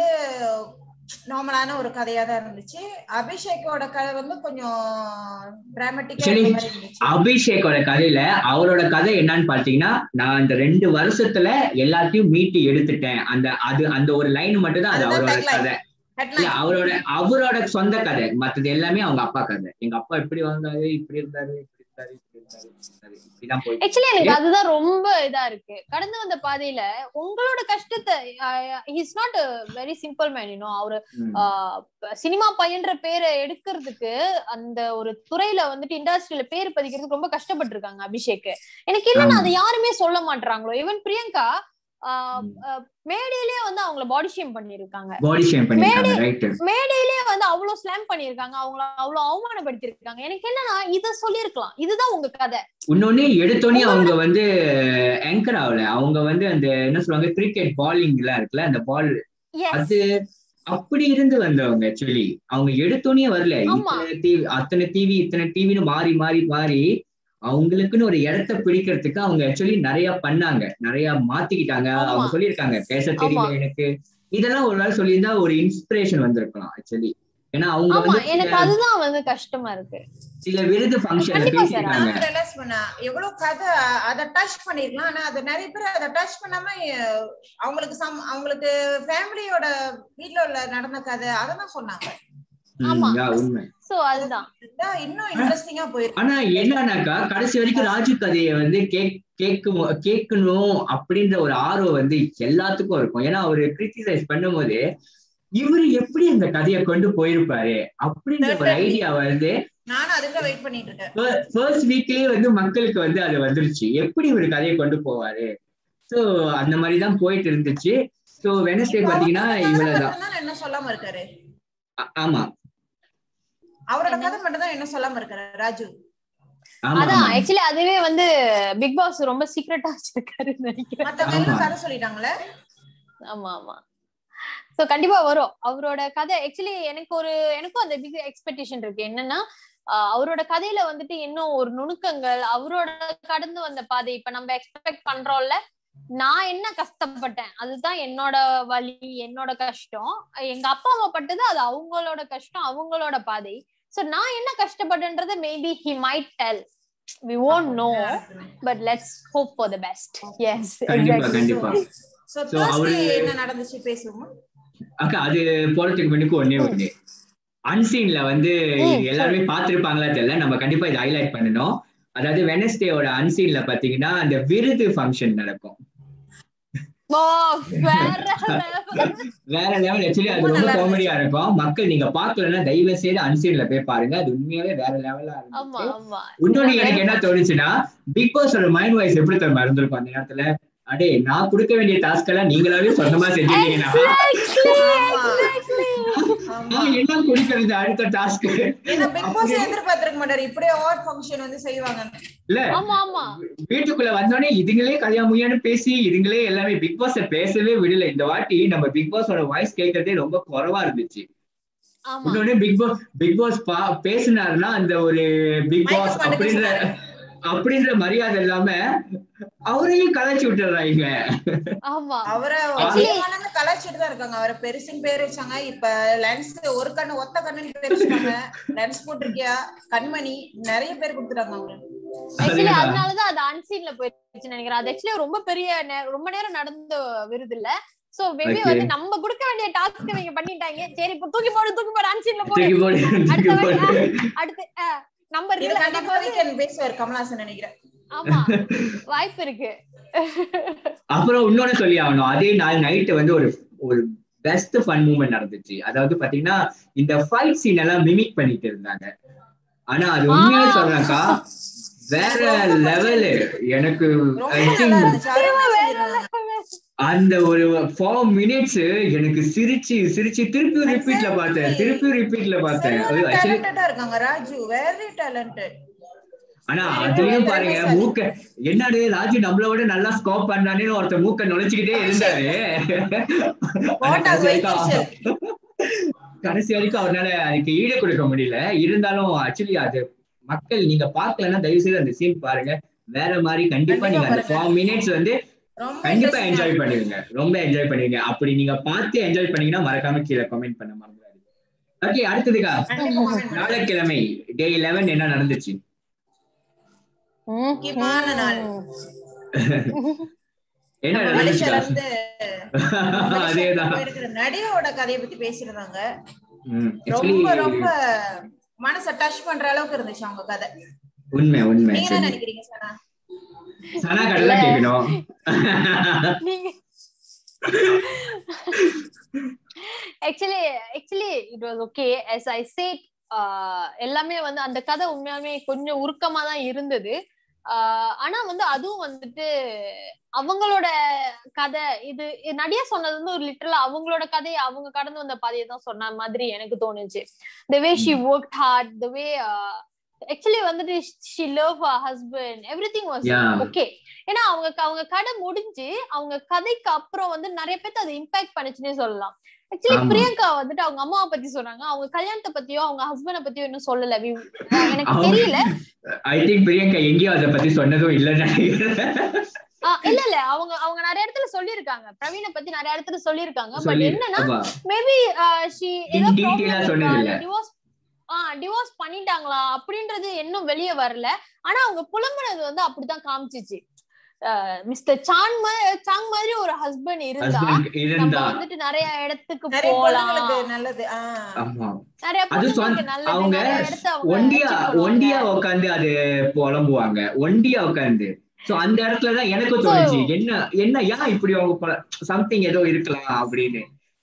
நார்மலான ஒரு கதையா தான் இருந்துச்சு அபிஷேக்கோட கதை வந்து கொஞ்சம் டிராமட்டிக்கா சரி. இருந்துச்சு அபிஷேக்கோட கதையில அவரோட கதை என்னன்னு பாத்தீங்கன்னா நான் இந்த ரெண்டு வருஷத்துல எல்லாத்தையும் மீட்டு எடுத்துட்டேன் அந்த அது அந்த ஒரு லைன் மட்டும் தான் அது அதுதான் அவரோட tagline. கதை இல்ல ஹெட்லைன் அவரோட அவரோட சொந்த கதை மத்தது எல்லாமே அவங்க அப்பா கதை எங்க அப்பா இப்படி வந்தாரு இப்படி இருந்தாரு இப்படி இருந்தாரு இப்படி இருந்தாரு இப்படி இருந்தாரு இப்படிதான் போய் ஆக்சுவலி எனக்கு அதுதான் ரொம்ப இதா இருக்கு கடந்து வந்த பாதையில உங்களோட கஷ்டத்தை is not very simple man you know அவரு ம். சினிமா பையன்ற பேரை எடுக்கிறதுக்கு அந்த ஒரு துறையில வந்துட்டு இண்டஸ்ட்ரியில பேர் பதிக்கிறதுக்கு ரொம்ப கஷ்டப்பட்டிருக்காங்க அபிஷேக் எனக்கு இல்லைன்னா ஆமா. அதை யாருமே சொல்ல மாட்டாங்களோ ஈவன் பிரியங்கா ஆஹ், ம். ஆஹ், மேடையிலேயே வந்து அவங்கள பாடி ஷேம் பண்ணிருக்காங்க பாடி ஷேம் பண்ணிருக்காங்க ரைட் மேடையிலேயே வந்து அவ்வளவு ஸ்லாம் பண்ணிருக்காங்க அவங்கள அவ்வளவு அவமானப்படுத்திருக்காங்க எனக்கு என்னன்னா இத சொல்லிருக்கலாம் இதுதான் உங்க கதை இன்னொன்னு எடுத்தோடனே அவங்க வந்து ஆங்கர் ஆகல அவங்க வந்து அந்த என்ன சொல்லுவாங்க கிரிக்கெட் பாலிங் எல்லாம் இருக்குல்ல அந்த பால் எஸ் அது அப்படி இருந்து வந்தவங்க ஆக்சுவலி அவங்க எடுத்தோடனே வரல ஆமா. இத்தனை டிவி அத்தனை டிவி இத்தனை டிவின்னு மாறி மாறி மாறி அவங்களுக்குன்னு ஒரு இடத்த பிடிக்கிறதுக்கு அவங்க ஆக்சுவலி நிறைய பண்ணாங்க நிறைய மாத்திக்கிட்டாங்க ஆமா. அவங்க சொல்லியிருக்காங்க பேச தெரியல ஆமா. எனக்கு இதெல்லாம் ஒரு வேளை சொல்லியிருந்தா ஒரு இன்ஸ்பிரேஷன் வந்திருக்கலாம் ஆக்சுவலி ஏன்னா அவங்க ஆமா வந்து எனக்கு சில- அதுதான் வந்து கஷ்டமா இருக்கு சில விருது ஃபங்க்ஷன்ல கண்டிப்பா sir. பேசியிருக்காங்க நான் realize பண்ணேன். எவ்வளவு கதை அதை டச் பண்ணிருக்கலாம் ஆனா அது நிறைய பேர் அதை டச் பண்ணாம அஹ், அவங்களுக்கு சம் அவங்களுக்கு ஃபேமிலியோட வீட்ல உள்ள நடந்த கதை அததான் சொன்னாங்க ம், ஆமா. yeah, உண்மை சோ அதுதான் இதுதான் இன்னும் இன்ட்ரெஸ்டிங்கா போயிருக்கு ஆனா என்னன்னாக்கா கடைசி வரைக்கும் ராஜு கதையை வந்து கேக் கேட்கும் கேட்கணும் அப்படின்ற ஒரு ஆர்வம் வந்து எல்லாத்துக்கும் இருக்கும் ஏன்னா அவரு கிரிட்டிசைஸ் பண்ணும்போது இவரு எப்படி அந்த கதையை கொண்டு போயிருப்பாரு அப்படின்ற ஒரு Certainly. ஐடியா வந்து நானும் அதுக்கு வெயிட் பண்ணிட்டு இருக்கேன் ஃபர்ஸ்ட் வீக்லயே வந்து மக்களுக்கு வந்து அது வந்துருச்சு எப்படி இவரு கதையை கொண்டு போவாரு சோ அந்த மாதிரிதான் போயிட்டு இருந்துச்சு சோ வெனஸ்டே பாத்தீங்கன்னா இவ்வளவுதான் மட்டும்தான் என்ன சொல்லாம இருக்காரு ஆ- ஆமா அவரோட என்ன? கதை மட்டும் தான் என்ன சொல்லாம இருக்காரு ராஜு ஆமா அதான் ஆமா. ஆக்சுவலி அதுவே வந்து பிக் பாஸ் ரொம்ப சீக்ரெட்டா வச்சிருக்காருன்னு நினைக்கிறேன் மத்தவங்க எல்லாம் ஆமா. கதை சொல்லிட்டாங்களே ஆமா ஆமா சோ கண்டிப்பா வரும் அவரோட கதை ஆக்சுவலி எனக்கு ஒரு எனக்கும் அந்த பிக் எக்ஸ்பெக்டேஷன் இருக்கு என்னன்னா ஆஹ் அவரோட கதையில வந்துட்டு இன்னும் ஒரு நுணுக்கங்கள் அவரோட கடந்து வந்த பாதை இப்ப நம்ம எக்ஸ்பெக்ட் பண்றோம்ல நான் என்ன கஷ்டப்பட்டேன் அதுதான் என்னோட வலி என்னோட கஷ்டம் எங்க அப்பா அம்மா பட்டது அது அவங்களோட கஷ்டம் அவங்களோட பாதை சோ நான் என்ன கஷ்டப்பட்டேன்றத maybe he might tell we won't know but let's hope for the best yes கண்டிப்பா கண்டிப்பா சோ So, அவரு- என்ன நடந்துச்சு பேசுவோமா அக்கா அது போறதுக்கு முன்னுக்கு ஒண்ணே ஒண்ணு அன்சீன்ல வந்து ம், இது எல்லாருமே பார்த்திருப்பாங்களா தெரியல நம்ம கண்டிப்பா இதை ஹைலைட் பண்ணணும் அதாவது வெனஸ்டேவோட அன்சீன்ல பாத்தீங்கன்னா அந்த விருது ஃபங்க்ஷன் நடக்கும் ஓ வேற level. வேற லெவல் ஆக்சுவலி அது ரொம்ப ரொம்ப நல்லா காமெடியா இருக்கும் மக்கள் நீங்க பாக்கலன்னா தயவு செய்து அன்சீன்ல போய் பாருங்க அது உண்மையாவே வேற லெவலா ஆமா இருந்துச்சு ஆமா இன்னொன்னு எனக்கு என்ன தோணுச்சுன்னா பிக் பாஸோட மைண்ட் வாய்ஸ் எப்படி தெரியுமா இருந்திருக்கும் அந்த நேரத்துல அடே நான் கொடுக்க வேண்டிய டாஸ்க் எல்லாம் நீங்களாவே சொந்தமா செஞ்சுட்டீங்கன்னா Exactly, ஆமா. exactly. ஆமா. நான் என்ன கொடுக்கறது அடுத்த டாஸ்க் ஏன்னா பிக் பாஸ் எதிர்பார்த்திருக்க மாட்டாரு இப்படியே அவார்ட் ஃபங்க்ஷன் வந்து செய்வாங்க இல்ல ஆமா ஆமா வீட்டுக்குள்ள வந்தோடனே இதுங்களே கல்யாணம் முய்யான்னு பேசி இதுங்களே எல்லாமே பிக் பாஸ் பேசவே விடல இந்த வாட்டி நம்ம பிக் பாஸோட வாய்ஸ் கேட்கறதே ரொம்ப குறைவா இருந்துச்சு ஆமா இன்னொன்னு பிக் பாஸ் பிக் பாஸ் பா பேசினாருன்னா அந்த ஒரு பிக் பாஸ் மயக்கம் அடிக்க அப்படின்ற சொன்னாரு. அப்படின்ற மரியாதை இல்லாம அவரையும் கலைச்சு விட்டுறாங்க ஆமா அவரை Actually- அதிகமான கலாச்சிட்டு தான் இருக்காங்க அவரை பெருசுன்னு பேர் வச்சாங்க இப்ப லென்ஸ் ஒரு கண்ணு ஒத்த கண்ணுன்னு பேர் வச்சாங்க லென்ஸ் போட்டிருக்கியா கண்மணி நிறைய பேர் கொடுத்துட்டாங்க அவங்களுக்கு ஆக்சுவலி அதேதான். அதனாலதான் அது அன்சீன்ல போயிடுச்சு நினைக்கிறேன் அது ஆக்சுவலி ரொம்ப பெரிய நே- ரொம்ப நேரம் நடந்த விருது இல்ல சோ மேபி Okay. வந்து நம்ம கொடுக்க வேண்டிய டாஸ்க் இவங்க பண்ணிட்டாங்க சரி இப்ப தூக்கி போடு தூக்கி போடு அன்சீன்ல போடு தூக்கி போடு தூக்கி அடுத்த போடு வாட்டி, அடுத்து நம்பர் இது இல்ல கண்டிப்பா நம்ம வந்து- வீக்கெண்ட் பேசுவார் கமலாசன் நினைக்கிறேன் ஆமா வாய்ப்பு இருக்கு அப்புறம் இன்னொன்னு சொல்லி ஆகணும் அதே நாள் நைட்டு வந்து ஒரு ஒரு பெஸ்ட் ஃபன் மூமெண்ட் நடந்துச்சு அதாவது பாத்தீங்கன்னா இந்த ஃபைட் சீன் எல்லாம் மிமிக் பண்ணிட்டு இருந்தாங்க ஆனா அது உண்மையாவே ஆ. சொல்றேன்க்கா வேற லெவலு எனக்கு ரொம்ப I think நல்லா இருந்துச்சு அருமையா சொல்லியிருந்தாங்க. அந்த ஒரு ஃபோர் மினிட்ஸ் எனக்கு சிரிச்சு சிரிச்சு திருப்பி ரிப்பீட்ல பார்த்தேன் திருப்பி ரிப்பீட்ல பார்த்தேன் செம்ம ஆக்சுவலி talented-ஆ இருக்காங்க ராஜு வெரி டேலண்டட் ஆனா அதுலயும் பாருங்க மூக்க என்னடு ராஜு நம்மள விட நல்லா ஸ்கோப் பண்ணானே ஒருத்தர் மூக்க நுழைச்சுக்கிட்டே இருந்தாரு ஆனா What a கடைசி வரைக்கும் vacation. கடைசி வரைக்கும் அவரால அதுக்கு ஈடு கொடுக்க முடியல இருந்தாலும் ஆக்சுவலி அது மக்கள் நீங்க பாக்கலன்னா தயவு செய்து அந்த சீன் பாருங்க வேற மாதிரி கண்டிப்பா கண்டிப்பா நீங்க அந்த பாருங்க. ஃபோர் மினிட்ஸ் வந்து ரொம்ப கண்டிப்பா interesting-ஆ என்ஜாய் இருக்கு. பண்ணுவீங்க ரொம்ப என்ஜாய் பண்ணுவீங்க அப்படி நீங்க பார்த்து என்ஜாய் பண்ணீங்கன்னா மறக்காம கீழே கமெண்ட் பண்ண மறந்துடாதீங்க ஓகே அடுத்ததுக்கா கண்டிப்பா comment பண்ணுங்க. நாளைக்கிழமை டே 11 என்ன நடந்துச்சு முக்கியமான நாள். என்ன நம்ம மலேசியால நடந்துச்சுக்கா இருந்து அதேதான் போயிருக்கிற நடியோட கதையை பத்தி பேசியிருந்தாங்க ம், ரொம்ப actually, ரொம்ப மனச டச் பண்ற அளவுக்கு இருந்துச்சு அவங்க கதை உண்மை உண்மை நீங்க என்ன சரி. நினைக்கிறீங்க சனா சனா கடல கேட்கணும் நீங்க actually actually it was okay yes I said எல்லாமே வந்து அந்த கதை உண்மையாலுமே கொஞ்சம் உருக்கமா தான் இருந்தது ஆஹ் ஆனா வந்து அதுவும் வந்துட்டு அவங்களோட கதை இது இது நடிகை சொன்னது வந்து ஒரு லிட்டரலா அவங்களோட கதையை அவங்க கடந்து வந்த பாதையை தான் சொன்ன மாதிரி எனக்கு தோணுச்சு the way she work hard the way actually வந்துட்டு she love husband everything was Yeah. Okay ஏன்னா அவங்க அவங்க கடை முடிஞ்சு அவங்க கதைக்கு அப்புறம் வந்து நிறைய பேர்த்து அது இம்பாக்ட் பண்ணுச்சுன்னே சொல்லலாம் ஆக்சுவலி ஆமா. பிரியங்கா வந்துட்டு அவங்க அம்மாவை பத்தி சொன்னாங்க அவங்க கல்யாணத்தை பத்தியோ அவங்க ஹஸ்பண்ட பத்தியோ இன்னும் சொல்லல We- எனக்கு அவங்க- தெரியல ஐ திங்க் பிரியங்கா எங்கேயும் அதை பத்தி சொன்னதும் இல்லைன்னு நினைக்கிறேன் ஆஹ் இல்ல இல்ல அவங்க அவங்க நிறைய இடத்துல சொல்லியிருக்காங்க பிரவீனை பத்தி நிறைய இடத்துல சொல்லியிருக்காங்க பட் சொல்லி என்னன்னா ஆமா. மேபி ஷி In detail ஆ சொன்னது இல்ல. டிவோர்ஸ் ஆஹ் டிவோர்ஸ் பண்ணிட்டாங்களா அப்படின்றது இன்னும் வெளியே வரல ஆனா அவங்க புலம்புனது வந்து அப்படிதான் காமிச்சிச்சு மிஸ்டர் சாங் சாங் மாதிரி ஒரு ஹஸ்பண்ட் இருந்தா husband நம்ம இருந்தா வந்துட்டு நிறைய இடத்துக்கு நிறைய போலாம் பொண்ணுங்களுக்கு நல்லது ஆஹ் ஆமா நிறைய அது பொண்ணுங்களுக்கு சொந்த- நல்லது அவங்க நிறைய இடத்த அவங்க ஒண்டியா achieve பண்ணுவாங்க. ஒண்டியா உட்காந்து அது புலம்புவாங்க ஒண்டியா உட்காந்து சோ அந்த இடத்துலதான் எனக்கும் So- தோணுச்சு என்ன என்ன ஏன் இப்படி அவங்க சம்திங் ஏதோ இருக்கலாம் அப்படின்னு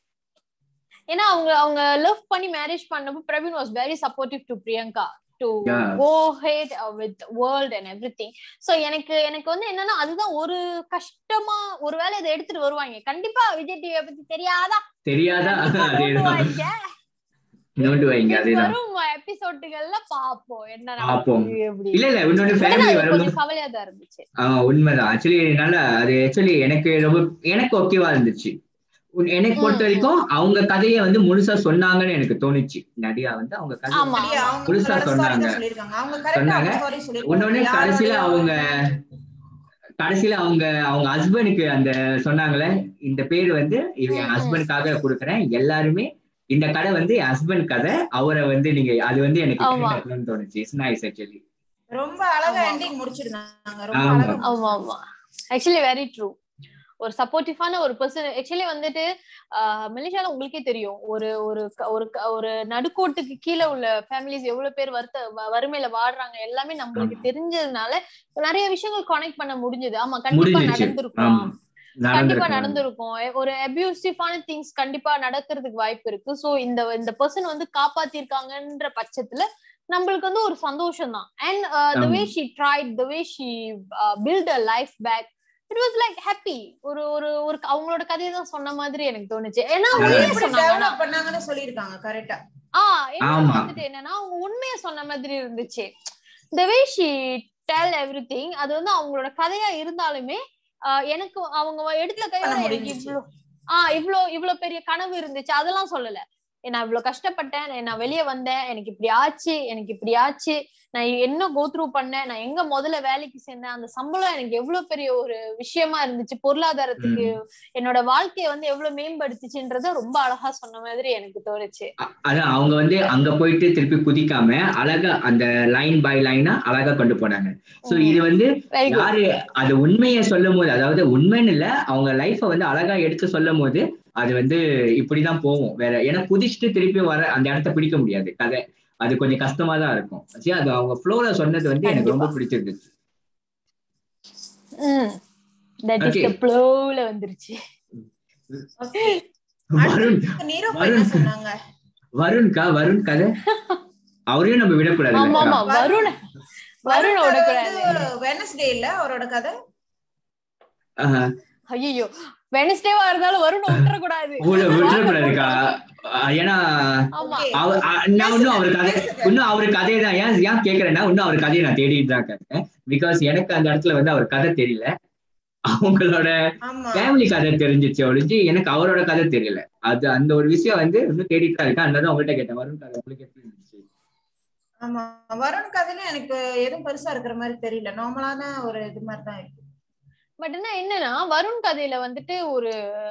ஏன்னா அவங்க அவங்க லவ் பண்ணி மேரேஜ் பண்ணப்போ Praveen was very supportive to Priyanka to Yeah. Go head with world and everything so எனக்கு எனக்கு வந்து என்னன்னா அதுதான் ஒரு கஷ்டமா ஒருவேளை இதை எடுத்துட்டு வருவாங்க கண்டிப்பா விஜய் டிவியை பத்தி தெரியாதா தெரியாதா கண்டிப்பா அதேதான் நோண்டுவாங்க. நோண்டு வைங்க அதேதான் வரும் எபிசோட்டுகள்ல பாப்போம் என்ன பாப்போம். நடக்குது அப்படி இல்ல இல்ல இன்னொன்னு ஆனா ஃபேமிலி அது வரும்போது கொஞ்சம் கவலையா தான் இருந்துச்சு ஆஹ் உண்மைதான் ஆக்சுவலி நல்லா அது ஆக்சுவலி எனக்கு ரொம்ப எனக்கு ஓகேவா இருந்துச்சு உன்- எனக்கு பொறுத்த ம், வரைக்கும் அவங்க கதையை வந்து முழுசா சொன்னாங்கன்னு எனக்கு தோணுச்சு நடிகா வந்து அவங்க கதை ஆமா. அப்படியே அவங்க புதுசா உங்களோட story சொன்னாங்க. தான் சொல்லியிருக்காங்க அவங்க கரெக்டா சொன்னாங்க. அவங்க story சொல்லியிருக்காங்க. இன்னொன்னு கடைசியில யாரோடையும் அவங்க கடைசியில அவங்க அவங்க ஹஸ்பண்டுக்கு அந்த சொன்னாங்களே இந்த பேர் வந்து இது என் ம், ம். ஹஸ்பண்டுக்காக கொடுக்குறேன் எல்லாருமே இந்த கதை வந்து என் ஹஸ்பண்ட் கதை அவரை வந்து நீங்க அது வந்து எனக்கு ஆமா. கேட்கணும்னு தோணுச்சு இட்ஸ் நைஸ் ஆக்சுவலி ரொம்ப அழகா ஆமா. எண்டிங் முடிச்சிருந்தாங்க ரொம்ப ஆமா. அழகா ஆமா ஆமா ஆக்சுவலி வெரி ட்ரூ ஒரு சப்போர்ட்டிவான ஒரு பர்சன் ஆக்சுவலி வந்துட்டு ஆஹ் மலேசியால உங்களுக்கே தெரியும் ஒரு ஒரு க- ஒரு க- ஒரு நடுக்கோட்டுக்கு கீழே உள்ள ஃபேமிலிஸ் எவ்வளவு பேர் வருத்த வ- வறுமையில வாடுறாங்க எல்லாமே நம்மளுக்கு தெரிஞ்சதுனால நிறைய விஷயங்கள் கனெக்ட் பண்ண முடிஞ்சது ஆமா கண்டிப்பா முடிஞ்சிச்சு நடந்திருக்கும் ஆமா கண்டிப்பா நடந்திருக்கும் நடந்திருக்கும் எ- ஒரு அபியூசிவான திங்ஸ் கண்டிப்பா நடக்கிறதுக்கு வாய்ப்பு இருக்கு சோ இந்த இந்த பர்சன் வந்து காப்பாத்திருக்காங்கன்ற பட்சத்துல நம்மளுக்கு வந்து ஒரு சந்தோஷம் தான் அண்ட் த வே ஆமா. She tried the way she built a life back it was like happy ஒரு ஒரு ஒரு அவங்களோட கதையை தான் சொன்ன மாதிரி எனக்கு தோணுச்சு ஏன்னா அவங்க உண்மையை எப்படி சொன்னாங்க ஆனா. டெவலப் பண்ணாங்கன்னு சொல்லியிருக்காங்க கரெக்டா ஆஹ் என்ன ஆமா. வந்துட்டு என்னன்னா அவங்க உண்மையை சொன்ன மாதிரி இருந்துச்சு the way she tell everything அது வந்து அவங்களோட கதையா இருந்தாலுமே ஆஹ் எனக்கு அவங்க எடுத்த கையோட பண்ண எனக்கு முடிஞ்சுச்சு. இவ்ளோ ஆஹ் இவ்ளோ இவ்ளோ பெரிய கனவு இருந்துச்சு அதெல்லாம் சொல்லல நான் இவ்ளோ கஷ்டப்பட்டேன் நான் வெளியே வந்தேன் எனக்கு இப்படி ஆச்சு எனக்கு இப்படி ஆச்சு நான் என்ன கோ த்ரூ பண்ணேன் நான் எங்க முதல்ல வேலைக்கு சேர்ந்தேன் அந்த சம்பளம் எனக்கு எவ்வளவு பெரிய ஒரு விஷயமா இருந்துச்சு பொருளாதாரத்துக்கு என்னோட வாழ்க்கையை வந்து எவ்வளவு மேம்படுத்துச்சுன்றத ரொம்ப அழகா சொன்ன மாதிரி எனக்கு தோணுச்சு அ- அதான் அவங்க வந்து அங்க போயிட்டு திருப்பி குதிக்காம அழகா அந்த லைன் பை லைனா அழகா கொண்டு போனாங்க சோ ம். இது வந்து வெரி குட் யாரு அது உண்மையை சொல்லும் போது அதாவது உண்மைன்னு இல்ல அவங்க லைஃப வந்து அழகா எடுத்து சொல்லும் போது அது வந்து இப்படிதான் போகும் வேற ஏன்னா குதிச்சுட்டு திருப்பி வர அந்த இடத்த பிடிக்க முடியாது கதை அது கொஞ்சம் கஷ்டமா தான் இருக்கும் சரி அது அவங்க ஃப்ளோல சொன்னது வந்து எனக்கு ரொம்ப பிடிச்சிருந்துச்சு தட் இஸ் Okay. த ப்ளோல வந்துருச்சு ஓகே வருண் நிரூபா என்ன சொன்னாங்க வருண்கா வருண் கதை அவரையும் நம்ம விடக்கூடாது ஆமா ஆமா வருண் வருண் விடக்கூடாது வெனஸ்டே இல்ல அவரோட கதை ஐயோ வெனஸ்டேவா இருந்தாலும் வருண் விட்டுறக்கூடாது விடக்கூடாதுக்கா அஹ் ஏன்னா ஆமா Okay. அவ- அ- நான் இன்னும் அவர் கதை இன்னும் அவர் கதையை தான் ஏன் ஏன் கேக்குறேன்னா இன்னும் அவர் கதையை நான் தேடிட்டு தான் இருக்கேன் பிகாஸ் எனக்கு அந்த இடத்துல வந்து அவர் கதை தெரியல அவங்களோட ஆமா ஃபேமிலி கதை தெரிஞ்சிச்சு ஒழிஞ்சு எனக்கு அவரோட கதை தெரியல அது அந்த ஒரு விஷயம் வந்து இன்னும் தேடிட்டு தான் இருக்கேன் அதனால உங்கள்கிட்ட கேட்டேன் வருண் கதை உங்களுக்கு எப்படி இருந்துச்சு ஆமா வருண் கதையில எனக்கு எதுவும் பெருசா இருக்கிற மாதிரி தெரியல நார்மலான ஒரு இது மாதிரி தான் இருக்கு பட் என்ன என்னன்னா வருண் கதையில வந்துட்டு ஒரு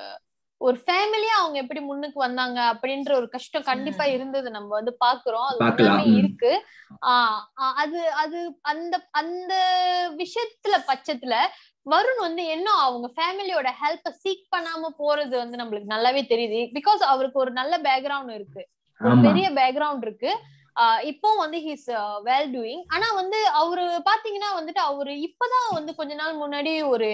ஒரு ஃபேமிலியா அவங்க எப்படி முன்னுக்கு வந்தாங்க அப்படின்ற ஒரு கஷ்டம் கண்டிப்பா இருந்தது நம்ம வந்து பாக்குறோம் அது பார்க்கலாம். உண்மையாவே ம். இருக்கு ஆஹ் ஆஹ் அது அது அந்த அந்த விஷயத்துல பட்சத்துல வருண் வந்து என்ன அவங்க ஃபேமிலியோட ஹெல்ப்ப சீக் பண்ணாம போறது வந்து நம்மளுக்கு நல்லாவே தெரியுது பிகாஸ் அவருக்கு ஒரு நல்ல பேக்ரவுண்ட் இருக்கு ஒரு ஆமா பெரிய பேக்ரவுண்ட் இருக்கு ஆஹ் இப்போ வந்து ஹிஸ் வெல் டூயிங் ஆனா வந்து அவரு பாத்தீங்கன்னா வந்துட்டு அவரு இப்பதான் வந்து கொஞ்ச நாள் முன்னாடி ஒரு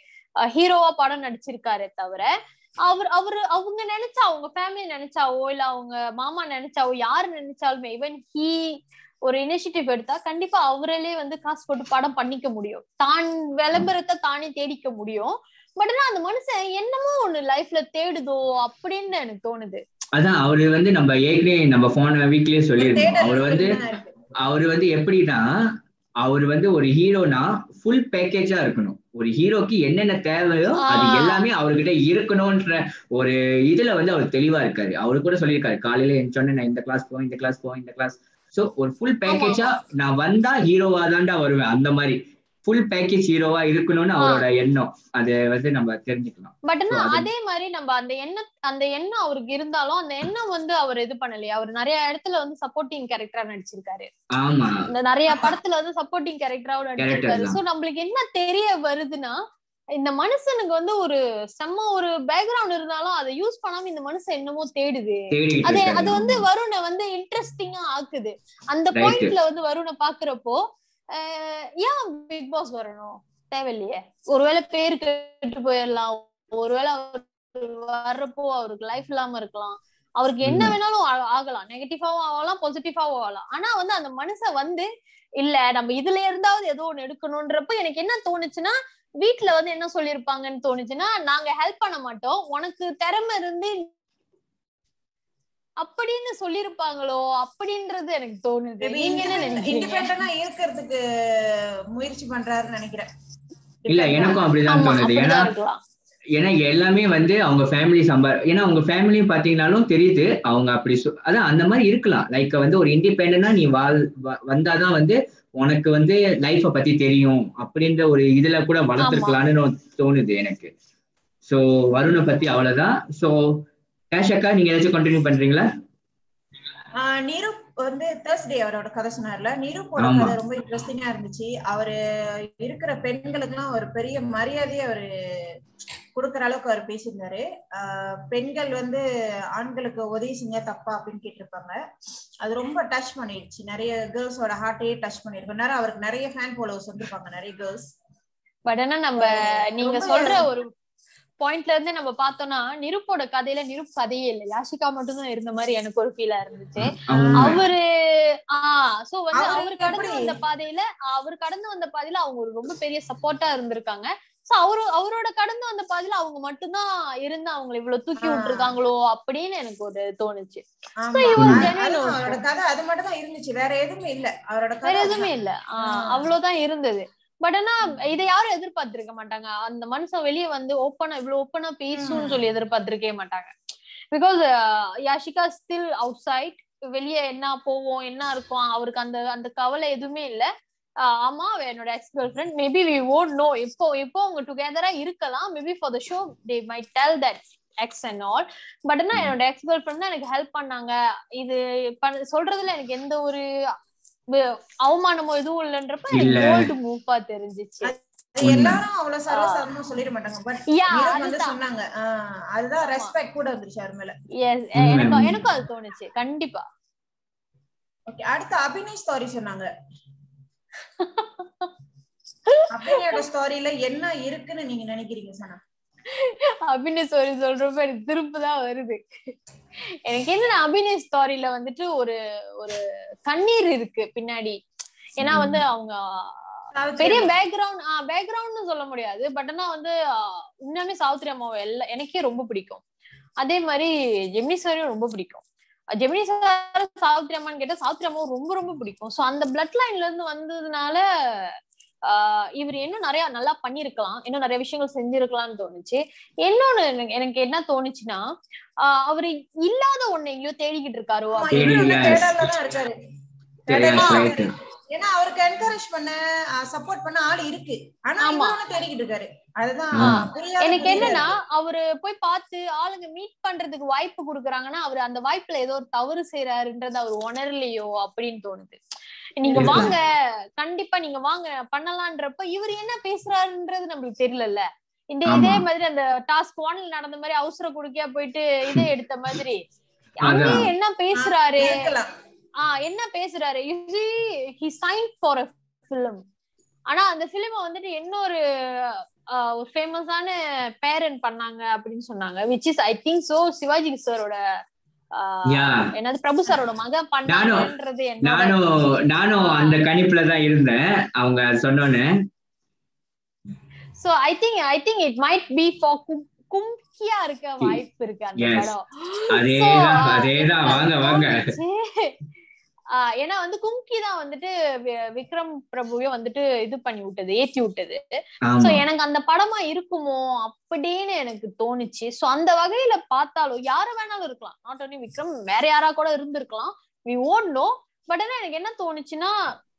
ஹீரோவா படம் நடிச்சிருக்காரே தவிர அவர் அவரு அவங்க நினைச்சா அவங்க ஃபேமிலி நினைச்சாவோ இல்ல அவங்க மாமா நினைச்சாவோ யாரு நினைச்சாலுமே ஈவன் ஹீ ஒரு இனிஷியேட்டிவ் எடுத்தா கண்டிப்பா அவராலே வந்து காசு போட்டு படம் பண்ணிக்க முடியும் தான் விளம்பரத்தை தானே தேடிக்க முடியும் பட் ஆனா அந்த மனுஷன் என்னமோ ஒண்ணு லைஃப்ல தேடுதோ அப்படின்னு எனக்கு தோணுது அதான் அவரு வந்து நம்ம ஏற்கனவே நம்ம போன வீக்லயே சொல்லியிருந்தோம் தேடல் அவர் வந்து இருக்குதான் இருக்கு. அவர் வந்து எப்படின்னா அவர் வந்து ஒரு ஹீரோனா ஃபுல் பேக்கேஜா இருக்கணும் ஒரு ஹீரோக்கு என்னென்ன தேவையோ அது ஆ. எல்லாமே அவர்கிட்ட இருக்கணும்ன்ற ஒரு இதுல வந்து அவர் தெளிவா இருக்காரு அவரு கூட சொல்லியிருக்காரு காலையில என் சொன்ன நான் இந்த கிளாஸ் போவேன் இந்த கிளாஸ் போவேன் இந்த கிளாஸ் சோ ஒரு ஃபுல் பேக்கேஜா நான் வந்தா ஹீரோவா தான்டா வருவேன் அந்த மாதிரி ஃபுல் பேக்கேஜ் ஹீரோவா இருக்கணும்னு அவரோட எண்ணம் அதை வந்து நம்ம தெரிஞ்சுக்கலாம் பட் ஆனா So, அது- அதே மாதிரி நம்ம அந்த எண்ணம் அந்த எண்ணம் அவருக்கு இருந்தாலும் அந்த எண்ணம் வந்து அவர் இது பண்ணலையா அவர் நிறைய இடத்துல வந்து சப்போர்ட்டிங் கேரக்டரா நடிச்சிருக்காரு ஆமா இந்த நிறைய படத்துல வந்து சப்போர்ட்டிங் கேரக்டராவும் நடிச்சிருக்காரு தான். சோ நம்மளுக்கு என்ன தெரிய வருதுன்னா இந்த மனுஷனுக்கு வந்து ஒரு செம்ம ஒரு பேக்ரவுண்ட் இருந்தாலும் அதை யூஸ் பண்ணாம இந்த மனுஷன் என்னமோ தேடுது தேடிட்டு அது இருக்காரு. அது வந்து வருணை வந்து இன்ட்ரெஸ்டிங்கா ஆக்குது அந்த Right. பாயிண்ட்ல வந்து வருணை பாக்குறப்போ அஹ், ஏன் பிக் பாஸ் வரணும் தேவையில்லையே ஒருவேளை பேரு கெட்டு போயிடலாம் ஒருவேளை அவர் வர்றப்போ அவருக்கு லைஃப் இல்லாம இருக்கலாம் அவருக்கு என்ன உண்மை. வேணாலும் ஆ- ஆகலாம் நெகட்டிவாவும் ஆகலாம் பாசிட்டிவாவும் ஆகலாம் ஆனா வந்து அந்த மனுஷன் வந்து இல்ல நம்ம இதுல இருந்தாவது ஏதோ ஒண்ணு எடுக்கணும்ன்றப்ப எனக்கு என்ன தோணுச்சுன்னா வீட்ல வந்து என்ன சொல்லிருப்பாங்கன்னு தோணுச்சுன்னா நாங்க ஹெல்ப் பண்ண மாட்டோம் உனக்கு திறமை இருந்து அப்படின்னு சொல்லிருப்பாங்களோ அப்படின்றது எனக்கு தோணுது Maybe நீங்க என்ன independent- நினைக்கிறீங்க independent ஆ இருக்கிறதுக்கு முயற்சி பண்றாருன்னு நினைக்கிறேன் இல்ல எனக்கும் அப்படிதான் ஆமா தோணுது ஏன்னா அப்படிதான் இருக்கலாம் ஏன்னா எல்லாமே வந்து அவங்க ஃபேமிலி சம்பா ஏன்னா அவங்க ஃபேமிலியும் பாத்தீங்கன்னாலும் தெரியுது அவங்க அப்படி சொ- அதான் அந்த மாதிரி இருக்கலாம் லைக் வந்து ஒரு இண்டிபெண்டா நீ வாழ் வ- வந்தாதான் வந்து உனக்கு வந்து லைஃப பத்தி தெரியும் அப்படின்ற ஒரு இதுல கூட வளர்த்துருக்கலாம்னு தோணுது எனக்கு சோ வருணை பத்தி அவ்வளவுதான் சோ கேஷ் அக்கா நீங்க ஏதாச்சும் கண்டினியூ பண்றீங்களா ஆஹ் நிரூப் வந்து தேர்ஸ்டே அவரோட கதை சொன்னார்ல நிரூப்போட ஆமா. கதை ரொம்ப இன்ட்ரெஸ்டிங்கா இருந்துச்சு அவரு இருக்கிற பெண்களுக்கெல்லாம் ஒரு பெரிய மரியாதையை அவரு கொடுக்கற அளவுக்கு அவர் பேசியிருந்தாரு ஆஹ் பெண்கள் வந்து ஆண்களுக்கு உதவி செஞ்சா தப்பா அப்படின்னு கேட்டிருப்பாங்க அது ரொம்ப டச் பண்ணிடுச்சு நிறைய கேர்ள்ஸோட ஹார்ட்டையே டச் பண்ணிருக்கும் நேரம் அவருக்கு நிறைய ஃபேன் ஃபாலோவர்ஸ் வந்திருப்பாங்க நிறைய கேர்ள்ஸ் பட் ஆனா நம்ம நீங்க ரொம்ப- சொல்ற ஒரு பாயிண்ட்ல இருந்து நம்ம பார்த்தோம்னா நிருப்போட கதையில நிருப் கதையே இல்ல யாஷிகா மட்டும்தான் இருந்த மாதிரி எனக்கு ஒரு ஃபீலா இருந்துச்சு அவங்க அவரு ஆஹ் சோ வந்து அவரு அவர் கடந்து எப்படி? வந்த பாதையில அவர் கடந்து வந்த பாதையில அவங்க ஒரு ரொம்ப பெரிய சப்போர்ட்டா இருந்திருக்காங்க சோ அவரு அவரோட கடந்து வந்த பாதையில அவங்க மட்டும்தான் இருந்து அவங்களை இவ்வளவு தூக்கி ஆ. விட்டுருக்காங்களோ அப்படின்னு எனக்கு ஒரு தோணுச்சு ஆமா. he was அது- genuine அதுவும் also. அவரோட கதை அது மட்டும் தான் இருந்துச்சு வேற எதுவுமே இல்ல அவரோட வேற கதை எதுவுமே இல்ல ஆஹ் ஆ. அவ்வளவுதான் இருந்தது பட் ஆனா இதை யாரும் எதிர்பார்த்திருக்க மாட்டாங்க அந்த மனுஷன் வெளியே வந்து ஓப்பனா இவ்வளவு ஓப்பனா பேசும்னு ம். சொல்லி எதிர்பார்த்திருக்கவே மாட்டாங்க because Yashika still outside வெளியே என்ன போவோம் என்ன இருக்கும் அவருக்கு அந்த அந்த கவலை எதுவுமே இல்ல ஆஹ் ஆமா அவ என்னோட ex girlfriend maybe we won't know இப்போ இப்போ அவங்க டுகெதரா இருக்கலாம் maybe for the show they might tell that ex and all but ஆனா என்னோட எக்ஸ் கேர்ள் ஃப்ரெண்ட் தான் எனக்கு ஹெல்ப் பண்ணாங்க இது பண்ண- சொல்றதுல எனக்கு எந்த ஒரு வு- அவமானமோ எதுவும் இல்லன்றப்ப எனக்கு இல்ல. போல்டு மூவா தெரிஞ்சிச்சு அது எல்லாரும் அவ்வளவு சர்வசாதாரணமா சொல்லிட மாட்டாங்க பட் Yeah, வந்து அதுதான். சொன்னாங்க ஆஹ் அதுதான் ஆமா. ரெஸ்பெக்ட் கூட வந்துருச்சு அவர் மேல Yes, உண்மை, எனக்கு உண்மை. எனக்கும் அது தோணுச்சு கண்டிப்பா ஓகே அடுத்து அபினய் ஸ்டோரி சொன்னாங்க அபினயோட ஸ்டோரியில என்ன இருக்குன்னு நீங்க நினைக்கிறீங்க சனா அபிநய் ஸ்டோரி சொல்றப்ப எனக்கு திருப்பு தான் வருது எனக்கு என்னன்னா அபிநய் ஸ்டோரியில வந்துட்டு ஒரு ஒரு கண்ணீர் இருக்கு பின்னாடி ஏன்னா வந்து அவங்க பெரிய பேக்ரவுண்ட் ஆஹ் பேக்ரவுண்ட்னு சொல்ல முடியாது பட் ஆனா வந்து ஆஹ் உண்மையாவே சாவித்திரி அம்மாவை எல்லா எனக்கே ரொம்ப பிடிக்கும் அதே மாதிரி ஜெமினி சாரையும் ரொம்ப பிடிக்கும் ஜெமினி சார் சாவித்திரி அம்மான்னு கேட்டா சாவித்திரி அம்மாவும் ரொம்ப ரொம்ப பிடிக்கும் சோ அந்த பிளட் லைன்ல இருந்து வந்ததுனால ஆஹ் இவர் இன்னும் நிறைய நல்லா பண்ணிருக்கலாம் இன்னும் நிறைய விஷயங்கள் செஞ்சிருக்கலாம்னு தோணுச்சு இன்னொன்னு எனக்கு- எனக்கு என்ன தோணுச்சுன்னா ஆஹ் அவரு இல்லாத ஒண்ணு எங்கேயோ தேடிக்கிட்டு இருக்காரோ ஆமா, அப்படி- இவரு வந்து Yes. தேடல்ல தான் இருக்காரு தெரியாது தேடல்ல right. ஏன்னா அவருக்கு என்கரேஜ் பண்ண சப்போர்ட் பண்ண ஆள் இருக்கு ஆனா ஆமா. இவரும் தேடிக்கிட்டு இருக்காரு அதுதான் ஆ. புரியாத எனக்கு புரியல என்னன்னா அவரு போய் பார்த்து ஆளுங்க மீட் பண்றதுக்கு வாய்ப்பு குடுக்குறாங்கன்னா அவர் அந்த வாய்ப்புல ஏதோ ஒரு தவறு செய்யறாருன்றது அவர் உணரலையோ அப்படின்னு தோணுது நீங்க இருக்கலாம். வாங்க கண்டிப்பா நீங்க வாங்க பண்ணலான்றப்ப இவர் என்ன பேசுறாருன்றது நம்மளுக்கு தெரியலல்ல இந்த ஆமா. இதே மாதிரி அந்த டாஸ்க் ஒன்ல நடந்த மாதிரி அவசர குடுக்கியா போயிட்டு இதை எடுத்த மாதிரி அங்கே அதான். என்ன பேசுறாரு இருக்கலாம் ஆஹ் என்ன பேசுறாரு he sign for a film ஆனா அந்த பிலிம வந்துட்டு இன்னொரு ஆஹ், ஒரு ஃபேமஸான பேரண்ட் பண்ணாங்க அப்படின்னு சொன்னாங்க which is I think so Shivaji சாரோட Yeah. என்னது பிரபு சாரோட மகன் பண்ணாங்கன்றது என்னோட நானும் நானும் அந்த கணிப்புல தான் இருந்தேன் அவங்க சொன்னோன்னு so I think I think it might be for கும்கியா இருக்க வாய்ப்பு இருக்கு அந்த Yes. படம் அதேதான் So, அதேதான் வாங்க வாங்க தோணுச்சு. ஆஹ் ஏன்னா வந்து கும்கி தான் வந்துட்டு வி- விக்ரம் பிரபுவே வந்துட்டு இது பண்ணி விட்டது ஏத்தி விட்டது சோ ஆமா எனக்கு அந்த படமா இருக்குமோ அப்படின்னு எனக்கு தோணுச்சு சோ அந்த வகையில பார்த்தாலும் யார வேணாலும் இருக்கலாம் நாட் only விக்ரம் வேற யாரா கூட இருந்திருக்கலாம் வி ஓன் நோ பட் ஆனா எனக்கு என்ன தோணுச்சுன்னா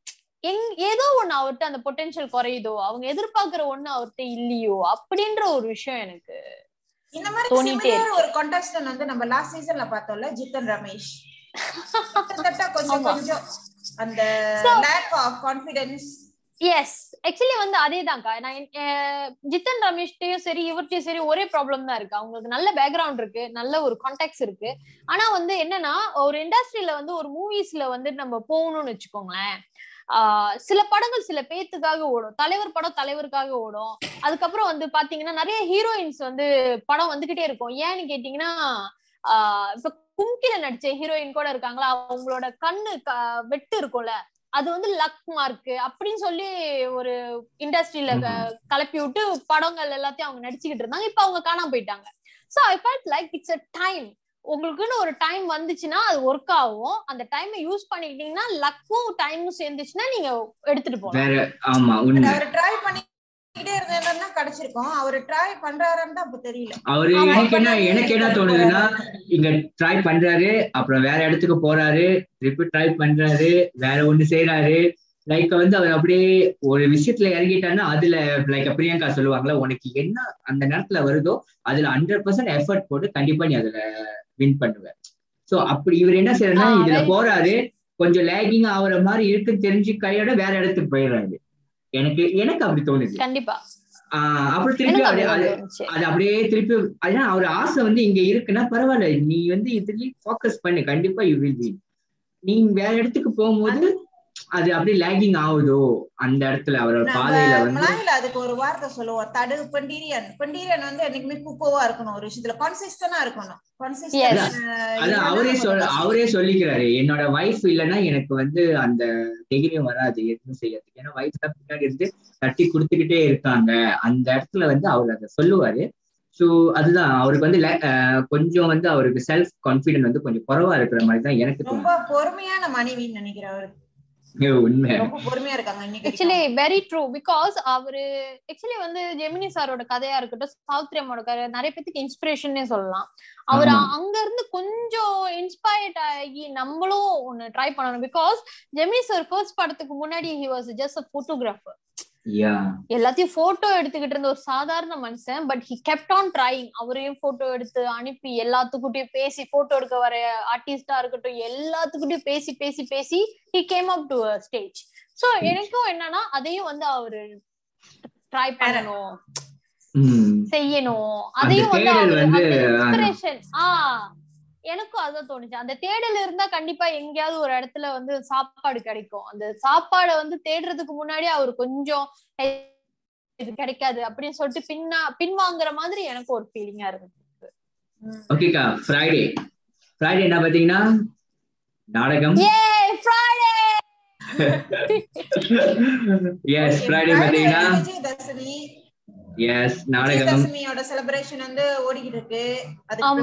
எங் ஏதோ ஒண்ணு அவர்ட்ட அந்த பொட்டென்ஷியல் குறையுதோ அவங்க எதிர்பார்க்கிற ஒண்ணு அவர்ட்ட இல்லையோ அப்படின்ற ஒரு விஷயம் எனக்கு இந்த மாதிரி தோணிட்டே similar ஒரு contestant வந்து நம்ம லாஸ்ட் சீசன்ல பார்த்தோம்ல ஜித்தன் ரமேஷ் கிட்டத்தட்ட கொஞ்சம் ஆமா. கொஞ்சம் அந்த So- lack of confidence yes actually வந்து அதேதான்க்கா நான் என்- அஹ் ஜித்தன் ரமேஷ்டையும் சரி இவர்ட்டையும் சரி ஒரே ப்ராப்ளம் தான் இருக்கு அவங்களுக்கு நல்ல பேக்ரவுண்ட் இருக்கு நல்ல ஒரு கான்டாக்ட்ஸ் இருக்கு ஆனா வந்து என்னன்னா ஒரு இண்டஸ்ட்ரியில வந்து ஒரு மூவிஸ்ல வந்து நம்ம போகணும்னு வச்சுக்கோங்களேன் ஆஹ் சில படங்கள் சில பேத்துக்காக ஓடும் தலைவர் படம் தலைவருக்காக ஓடும் அதுக்கப்புறம் வந்து பாத்தீங்கன்னா நிறைய ஹீரோயின்ஸ் வந்து படம் வந்துகிட்டே இருக்கும் ஏன்னு கேட்டீங்கன்னா ஆஹ் இப்ப கும்கில நடிச்ச ஹீரோயின் கூட இருக்காங்களா அவங்களோட கண்ணு க- வெட்டு இருக்கும்ல அது வந்து லக் மார்க் அப்படின்னு சொல்லி ஒரு இண்டஸ்ட்ரியில கலப்பி விட்டு படங்கள் எல்லாத்தையும் அவங்க நடிச்சுக்கிட்டு இருந்தாங்க இப்ப அவங்க காணாம போயிட்டாங்க so I felt like it's a time உங்களுக்குன்னு ஒரு டைம் வந்துச்சுன்னா அது ஒர்க் ஆகும் அந்த டைமை யூஸ் பண்ணிக்கிட்டீங்கன்னா லக்கும் டைமும் சேர்ந்துச்சுன்னா நீங்க எடுத்துட்டு போகலாம் வேற ஆமா உண்மை அவர் ட்ரை பண்ணிக்கிட்டே இருந்தாருன்னா கிடைச்சிருக்கும் அவர் ட்ரை பண்றாருன்னு தான் அப்ப தெரியல அவரு ஆமா, எனக்கு என்ன எனக்கு என்ன தோணுதுன்னா இங்க ட்ரை பண்றாரு அப்புறம் வேற இடத்துக்கு போறாரு திருப்பி ட்ரை பண்றாரு வேற ஒண்ணு செய்யறாரு லைக் வந்து அவர் அப்படியே ஒரு விஷயத்துல இறங்கிட்டாருன்னா அதுல லைக் பிரியங்கா சொல்லுவாங்கல்ல உனக்கு என்ன அந்த நேரத்துல வருதோ அதுல ஹண்ட்ரட் பர்சன்ட் எஃபர்ட் போட்டு கண்டிப்பா நீ அதுல வின் பண்ணுவ சோ அப்படி இவர் என்ன செய்யறதுன்னா ஆ, இதுல very போறாரு கொஞ்சம் லேகிங் ஆகுற மாதிரி இருக்குன்னு தெரிஞ்சு கையோட வேற இடத்துக்கு போயிடுறாரு எனக்கு எனக்கு அப்படி தோணுது கண்டிப்பா ஆஹ் அப்புறம் திருப்பி எனக்கு அது அப்படி அது தோணுச்சு அது அப்படியே திருப்பி அதான் அவர் ஆசை வந்து இங்க இருக்குன்னா பரவாயில்ல நீ வந்து இதுலயும் ஃபோக்கஸ் பண்ணு கண்டிப்பா யூ வில் வின் நீ வேற இடத்துக்கு போகும்போது அது அப்படியே லேகிங் ஆகுதோ அந்த இடத்துல அவரோட பாதையில நம்ம வந்து மலாயில அதுக்கு ஒரு வார்த்தை சொல்லுவோம் தடு பண்டீரியன் பண்டீரியன் வந்து என்னைக்குமே குக்கோவா இருக்கணும் ஒரு விஷயத்துல கான்சிஸ்டன்டா இருக்கணும் Yes. அதான் அவரே சொல் அவரே சொல்லிக்கிறாரு என்னோட வைஃப் இல்லைன்னா எனக்கு வந்து அந்த தைரியம் வராது எதுவும் செய்யறதுக்கு ஏன்னா வைஃப் தான் பின்னாடி இருந்து தட்டி கொடுத்துக்கிட்டே இருக்காங்க அந்த இடத்துல வந்து அவர் அதை சொல்லுவாரு சோ அதுதான் அவருக்கு வந்து ல- அஹ் கொஞ்சம் வந்து அவருக்கு செல்ஃப் கான்பிடன்ட் வந்து கொஞ்சம் குறைவா இருக்கிற மாதிரி தான் எனக்கு தோணுது ரொம்ப பொறுமையான மனைவின்னு நினைக்கிறேன் அவரு ஐயோ, உண்மை ரொம்ப பொறுமையா இருக்காங்க இன்னைக்கு ஆக்சுவலி வெரி ட்ரூ பிகாஸ் அவரு ஆக்சுவலி வந்து ஜெமினி சாரோட கதையா இருக்கட்டும் சௌத்ரியமோட கதை நிறைய பேத்துக்கு இன்ஸ்பிரேஷன்னே சொல்லலாம் அவர் ஆமா. அங்க இருந்து கொஞ்சம் இன்ஸ்பயர்ட் ஆகி நம்மளும் ஒண்ணு ட்ரை பண்ணணும் பிகாஸ் ஜெமினி சார் ஃபர்ஸ்ட் படத்துக்கு முன்னாடி he was just a photographer yeah எல்லாத்தையும் போட்டோ எடுத்துக்கிட்டு இருந்த ஒரு சாதாரண மனுஷன் but he kept on trying அவரையும் போட்டோ எடுத்து அனுப்பி எல்லாத்துக்கிட்டையும் பேசி போட்டோ எடுக்க வர ஆர்டிஸ்டா இருக்கட்டும் எல்லாத்துக்கிட்டையும் பேசி பேசி பேசி he came up to stage so எனக்கும் என்னன்னா அதையும் வந்து அவரு ட்ரை பண்ணணும் ம் செய்யணும் அதையும் வந்து தேடல் அவரு வந்து, இன்ஸ்பிரேஷன் ஆஹ் எனக்கும் அதான் தோணுச்சு அந்த தேடல் இருந்தா கண்டிப்பா எங்கேயாவது ஒரு இடத்துல வந்து சாப்பாடு கிடைக்கும் அந்த சாப்பாடை வந்து தேடுறதுக்கு முன்னாடி அவர் கொஞ்சம் "ஏய், இது கிடைக்காது அப்படின்னு சொல்லிட்டு பின்னா பின்வாங்குற மாதிரி எனக்கு ஒரு ஃபீலிங்கா இருக்கு ஓகேக்கா ஃப்ரைடே ஃப்ரைடே என்ன பாத்தீங்கன்னா நாடகம் ஏ ஃப்ரைடே எஸ் ஃப்ரைடே பாத்தீங்கன்னா விஜயதசமி எஸ் நாடகம் விஜயதசமியோட செலிப்ரேஷன் வந்து ஓடிக்கிட்டு இருக்கு அதுக்கு ஆமா. preparation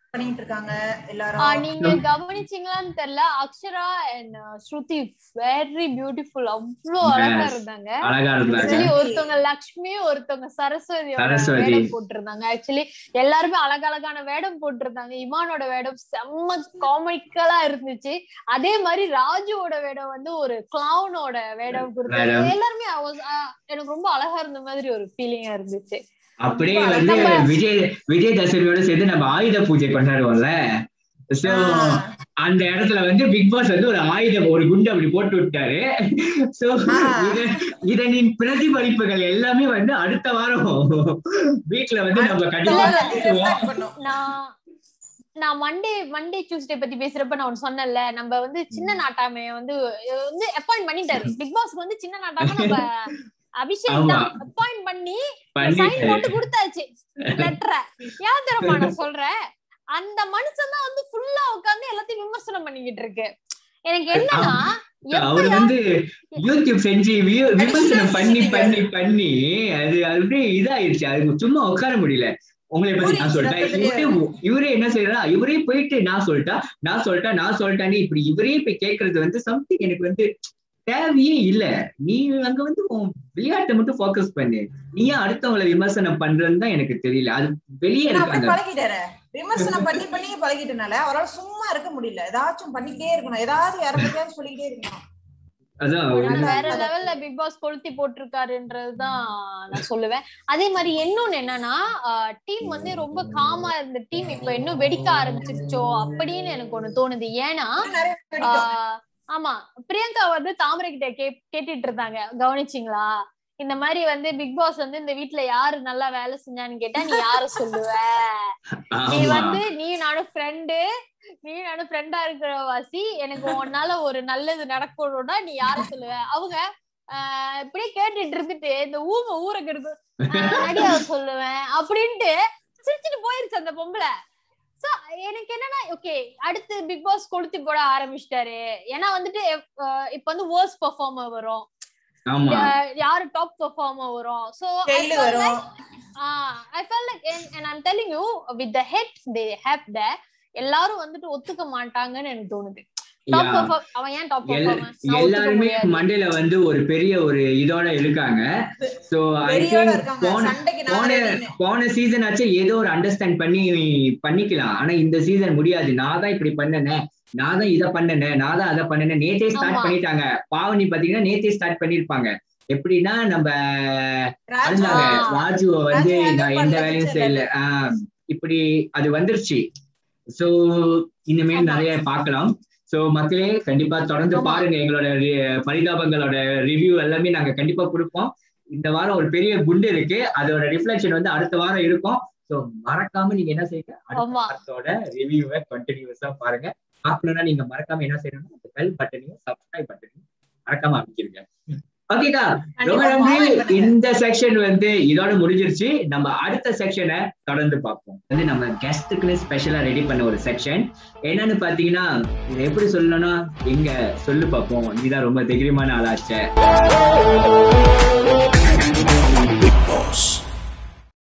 பண்ணிட்டு இருக்காங்க ஆ, எல்லாரும் நீங்க கவனிச்சீங்களான்னு தெரியல Akshara and Shruti very beautiful அவ்வளோ அழகா Yes. இருந்தாங்க அழகா இருந்தாங்க ஆக்சுவலி ஒருத்தவங்க லக்ஷ்மி ஒருத்தவங்க சரஸ்வதியோட சரஸ்வதி. வேடம் போட்டிருந்தாங்க ஆக்சுவலி எல்லாருமே அழகழகான வேடம் போட்டிருந்தாங்க இமானோட வேடம் செம்ம காமிக்கலா இருந்துச்சு அதே மாதிரி ராஜுவோட வேடம் வந்து ஒரு கிளவுனோட வேடம் கொடுத்தாங்க வேடம். எல்லாருமே I was- ஆ, எனக்கு ரொம்ப அழகா இருந்த மாதிரி ஒரு ஃபீலிங்கா இருந்துச்சு அப்படியே ரொம்ப வந்து நம்ம- விஜய் விஜயதசமியோட சேர்ந்து நம்ம ஆயுத பூஜை கொண்டாடுவோம்ல சோ ஆ. அந்த இடத்துல வந்து பிக் பாஸ் வந்து ஒரு ஆயுதம் ஒரு குண்டு அப்படி போட்டு விட்டாரு சோ ஆ. இத இதனின் பிரதிபலிப்புகள் எல்லாமே வந்து அடுத்த வாரம் வீட்ல வந்து நம்ம கண்டிப்பா அடுத்த வாரம் பேசுவோம் reflect பண்ணும். நான் நான் மண்டே மண்டே டியூஸ்டே பத்தி பேசுறப்ப நான் ஒன்னு சொன்னேன்ல நம்ம வந்து சின்ன நாட்டாமைய வந்து அஹ் வந்து அப்பாயிண்ட் பண்ணிட்டாரு பிக் பாஸ்க்கு வந்து சின்ன நாட்டாம நம்ம அபிஷேக் ஆமா. தான் அப்பாயிண்ட் பண்ணி சைன் பண்ணிட்டு போட்டு கொடுத்தாச்சு லெட்டர ஏன் தெரியுமா நான் சொல்றேன் அந்த மனுஷன் தான் வந்து ஃபுல்லா உட்கார்ந்து எல்லாத்தையும் விமர்சனம் பண்ணிக்கிட்டு இருக்கு எனக்கு என்னன்னா அவர் எப்ப வந்து யூடியூப் செஞ்சு வி- விமர்சனம் பண்ணி பண்ணி பண்ணி அது அது அப்படியே இதாயிருச்சு அது சும்மா உட்கார முடியல உங்களை பத்தி நான் சொல்லிட்டேன் இவரே இவரே என்ன செய்யறா இவரே போயிட்டு நான் சொல்லிட்டா நான் சொல்லிட்டா நான் சொல்லிட்டான்னு இப்படி இவரே போய் கேக்குறது வந்து சம்திங் எனக்கு வந்து தேவையே இல்ல நீ அங்க வந்து உன் விளையாட்டை மட்டும் ஃபோக்கஸ் பண்ணு நீ ஏன் அடுத்தவங்களை விமர்சனம் பண்றதுன்னு தான் எனக்கு தெரியல அது வெளியே ஏன்னா அப்படி இருக்காங்க பழகிட்டாரு விமர்சனம் பண்ணி பண்ணி பழகிட்டனால அவரால் சும்மா இருக்க முடியல ஏதாச்சும் பண்ணிக்கிட்டே இருக்கணும் ஏதாவது யார பத்தியாவது சொல்லிக்கிட்டே இருக்கணும் அதான் அதனால ஒரு- வேற லெவல்ல பிக் பாஸ் கொளுத்தி போட்டிருக்காருன்றதுதான் நான் சொல்லுவேன் அதே மாதிரி இன்னொன்னு என்னன்னா டீம் வந்து ரொம்ப காமா இருந்த டீம் இப்ப இன்னும் வெடிக்க ஆரம்பிச்சிருச்சோ அப்படின்னு எனக்கு ஒண்ணு தோணுது ஏன்னா நிறைய வெடிக்கும். ஆஹ் ஆமா பிரியங்கா வந்து தாமரை கிட்ட கே கேட்டுட்டு இருந்தாங்க கவனிச்சிங்களா இந்த மாதிரி வந்து பிக் பாஸ் வந்து இந்த வீட்ல யாரு நல்லா வேலை செஞ்சான்னு கேட்டா நீ யார சொல்லுவ நீ ஆமா வந்து நீ நானும் ஃப்ரெண்டு நீ நானும் ஃப்ரெண்டா இருக்கிற வாசி எனக்கு உன்னால ஒரு நல்லது நடக்கணும்னா நீ யார சொல்லுவ அவங்க ஆஹ் இப்படியே கேட்டுட்டு இருந்துட்டு இந்த ஊம ஊரை கெடுக்கும் நடிகா சொல்லுவேன் அப்படின்ட்டு சிரிச்சுட்டு போயிருச்சு அந்த பொம்பளை சோ எனக்கு என்னன்னா ஓகே அடுத்து பிக் பாஸ் கொளுத்தி போட ஆரம்பிச்சிட்டாரு ஏன்னா வந்துட்டு அஹ் இப்ப வந்து வேர்ஸ் பெர்ஃபார்மர் வரும் ஆமா யா- யாரு டாப் பெர்ஃபார்மர் வரும் சோ Tail வரும் I fell like and I'm telling you with the head they have the எல்லாரும் வந்துட்டு ஒத்துக்க மாட்டாங்கன்னு எனக்கு தோணுது டாப் Yeah. அவன் ஏன் டாப் எல்லா- பெர்ஃபார்மர் எல்லாருமே மண்டையில வந்து ஒரு பெரிய ஒரு இதோட இருக்காங்க சோ ஐ பெரியோட திங்க் இருக்காங்க போன சண்டைக்கு நான் போன ரெடின்னு. போன சீசன் ஆச்சு ஏதோ ஒரு அண்டர்ஸ்டாண்ட் பண்ணி பண்ணிக்கலாம் ஆனா இந்த சீசன் முடியாது நான் தான் இப்படி பண்ணனேன் நான் தான் இதை பண்ணனேன் நான் தான் அதை பண்ணனேன் நேத்தே ஸ்டார்ட் ஆமா. பண்ணிட்டாங்க பாவனி பாத்தீங்கன்னா நேத்தே ஸ்டார்ட் பண்ணிருப்பாங்க எப்படின்னா நம்ம ராஜு, இருந்தாங்க ஆ. ராஜுவ வந்து ராஜு நான் handle எந்த பண்ணல, வேலையும் பிடிச்சது செய்யல ஆஹ் இப்படி அது வந்துருச்சு சோ இனிமேல் ஆமா. நிறைய பார்க்கலாம் சோ மக்களே கண்டிப்பா தொடர்ந்து ஆமா. பாருங்க எங்களோட ரி- பரிதாபங்களோட ரிவ்யூ எல்லாமே நாங்க கண்டிப்பா கொடுப்போம் இந்த வாரம் ஒரு பெரிய குண்டு இருக்கு அதோட ரிஃப்ளெக்ஷன் வந்து அடுத்த வாரம் இருக்கும் சோ மறக்காம நீங்க என்ன செய்யுங்க அடுத்த ஆமா. வாரத்தோட ரிவ்யூவை கண்டினியூஸா பாருங்க பார்க்கணும்னா நீங்க மறக்காம என்ன செய்யணும்னா பெல் பட்டனையும் சப்ஸ்கிரைப் பட்டனையும் மறக்காம அமைக்கிறீங்க ஓகேக்கா ரொம்ப கண்டிப்பா நன்றி comment பண்ணுங்க. இந்த செக்ஷன் வந்து இதோட முடிஞ்சிருச்சு நம்ம அடுத்த செக்ஷனை தொடர்ந்து பார்ப்போம் வந்து நம்ம கெஸ்ட்டுக்குன்னு ஸ்பெஷலா ரெடி பண்ண ஒரு செக்ஷன் என்னன்னு பாத்தீங்கன்னா இதை எப்படி சொல்லணும்னா எங்க சொல்லு பார்ப்போம் நீதான் ரொம்ப தைரியமான ஆளாச்சே Boss.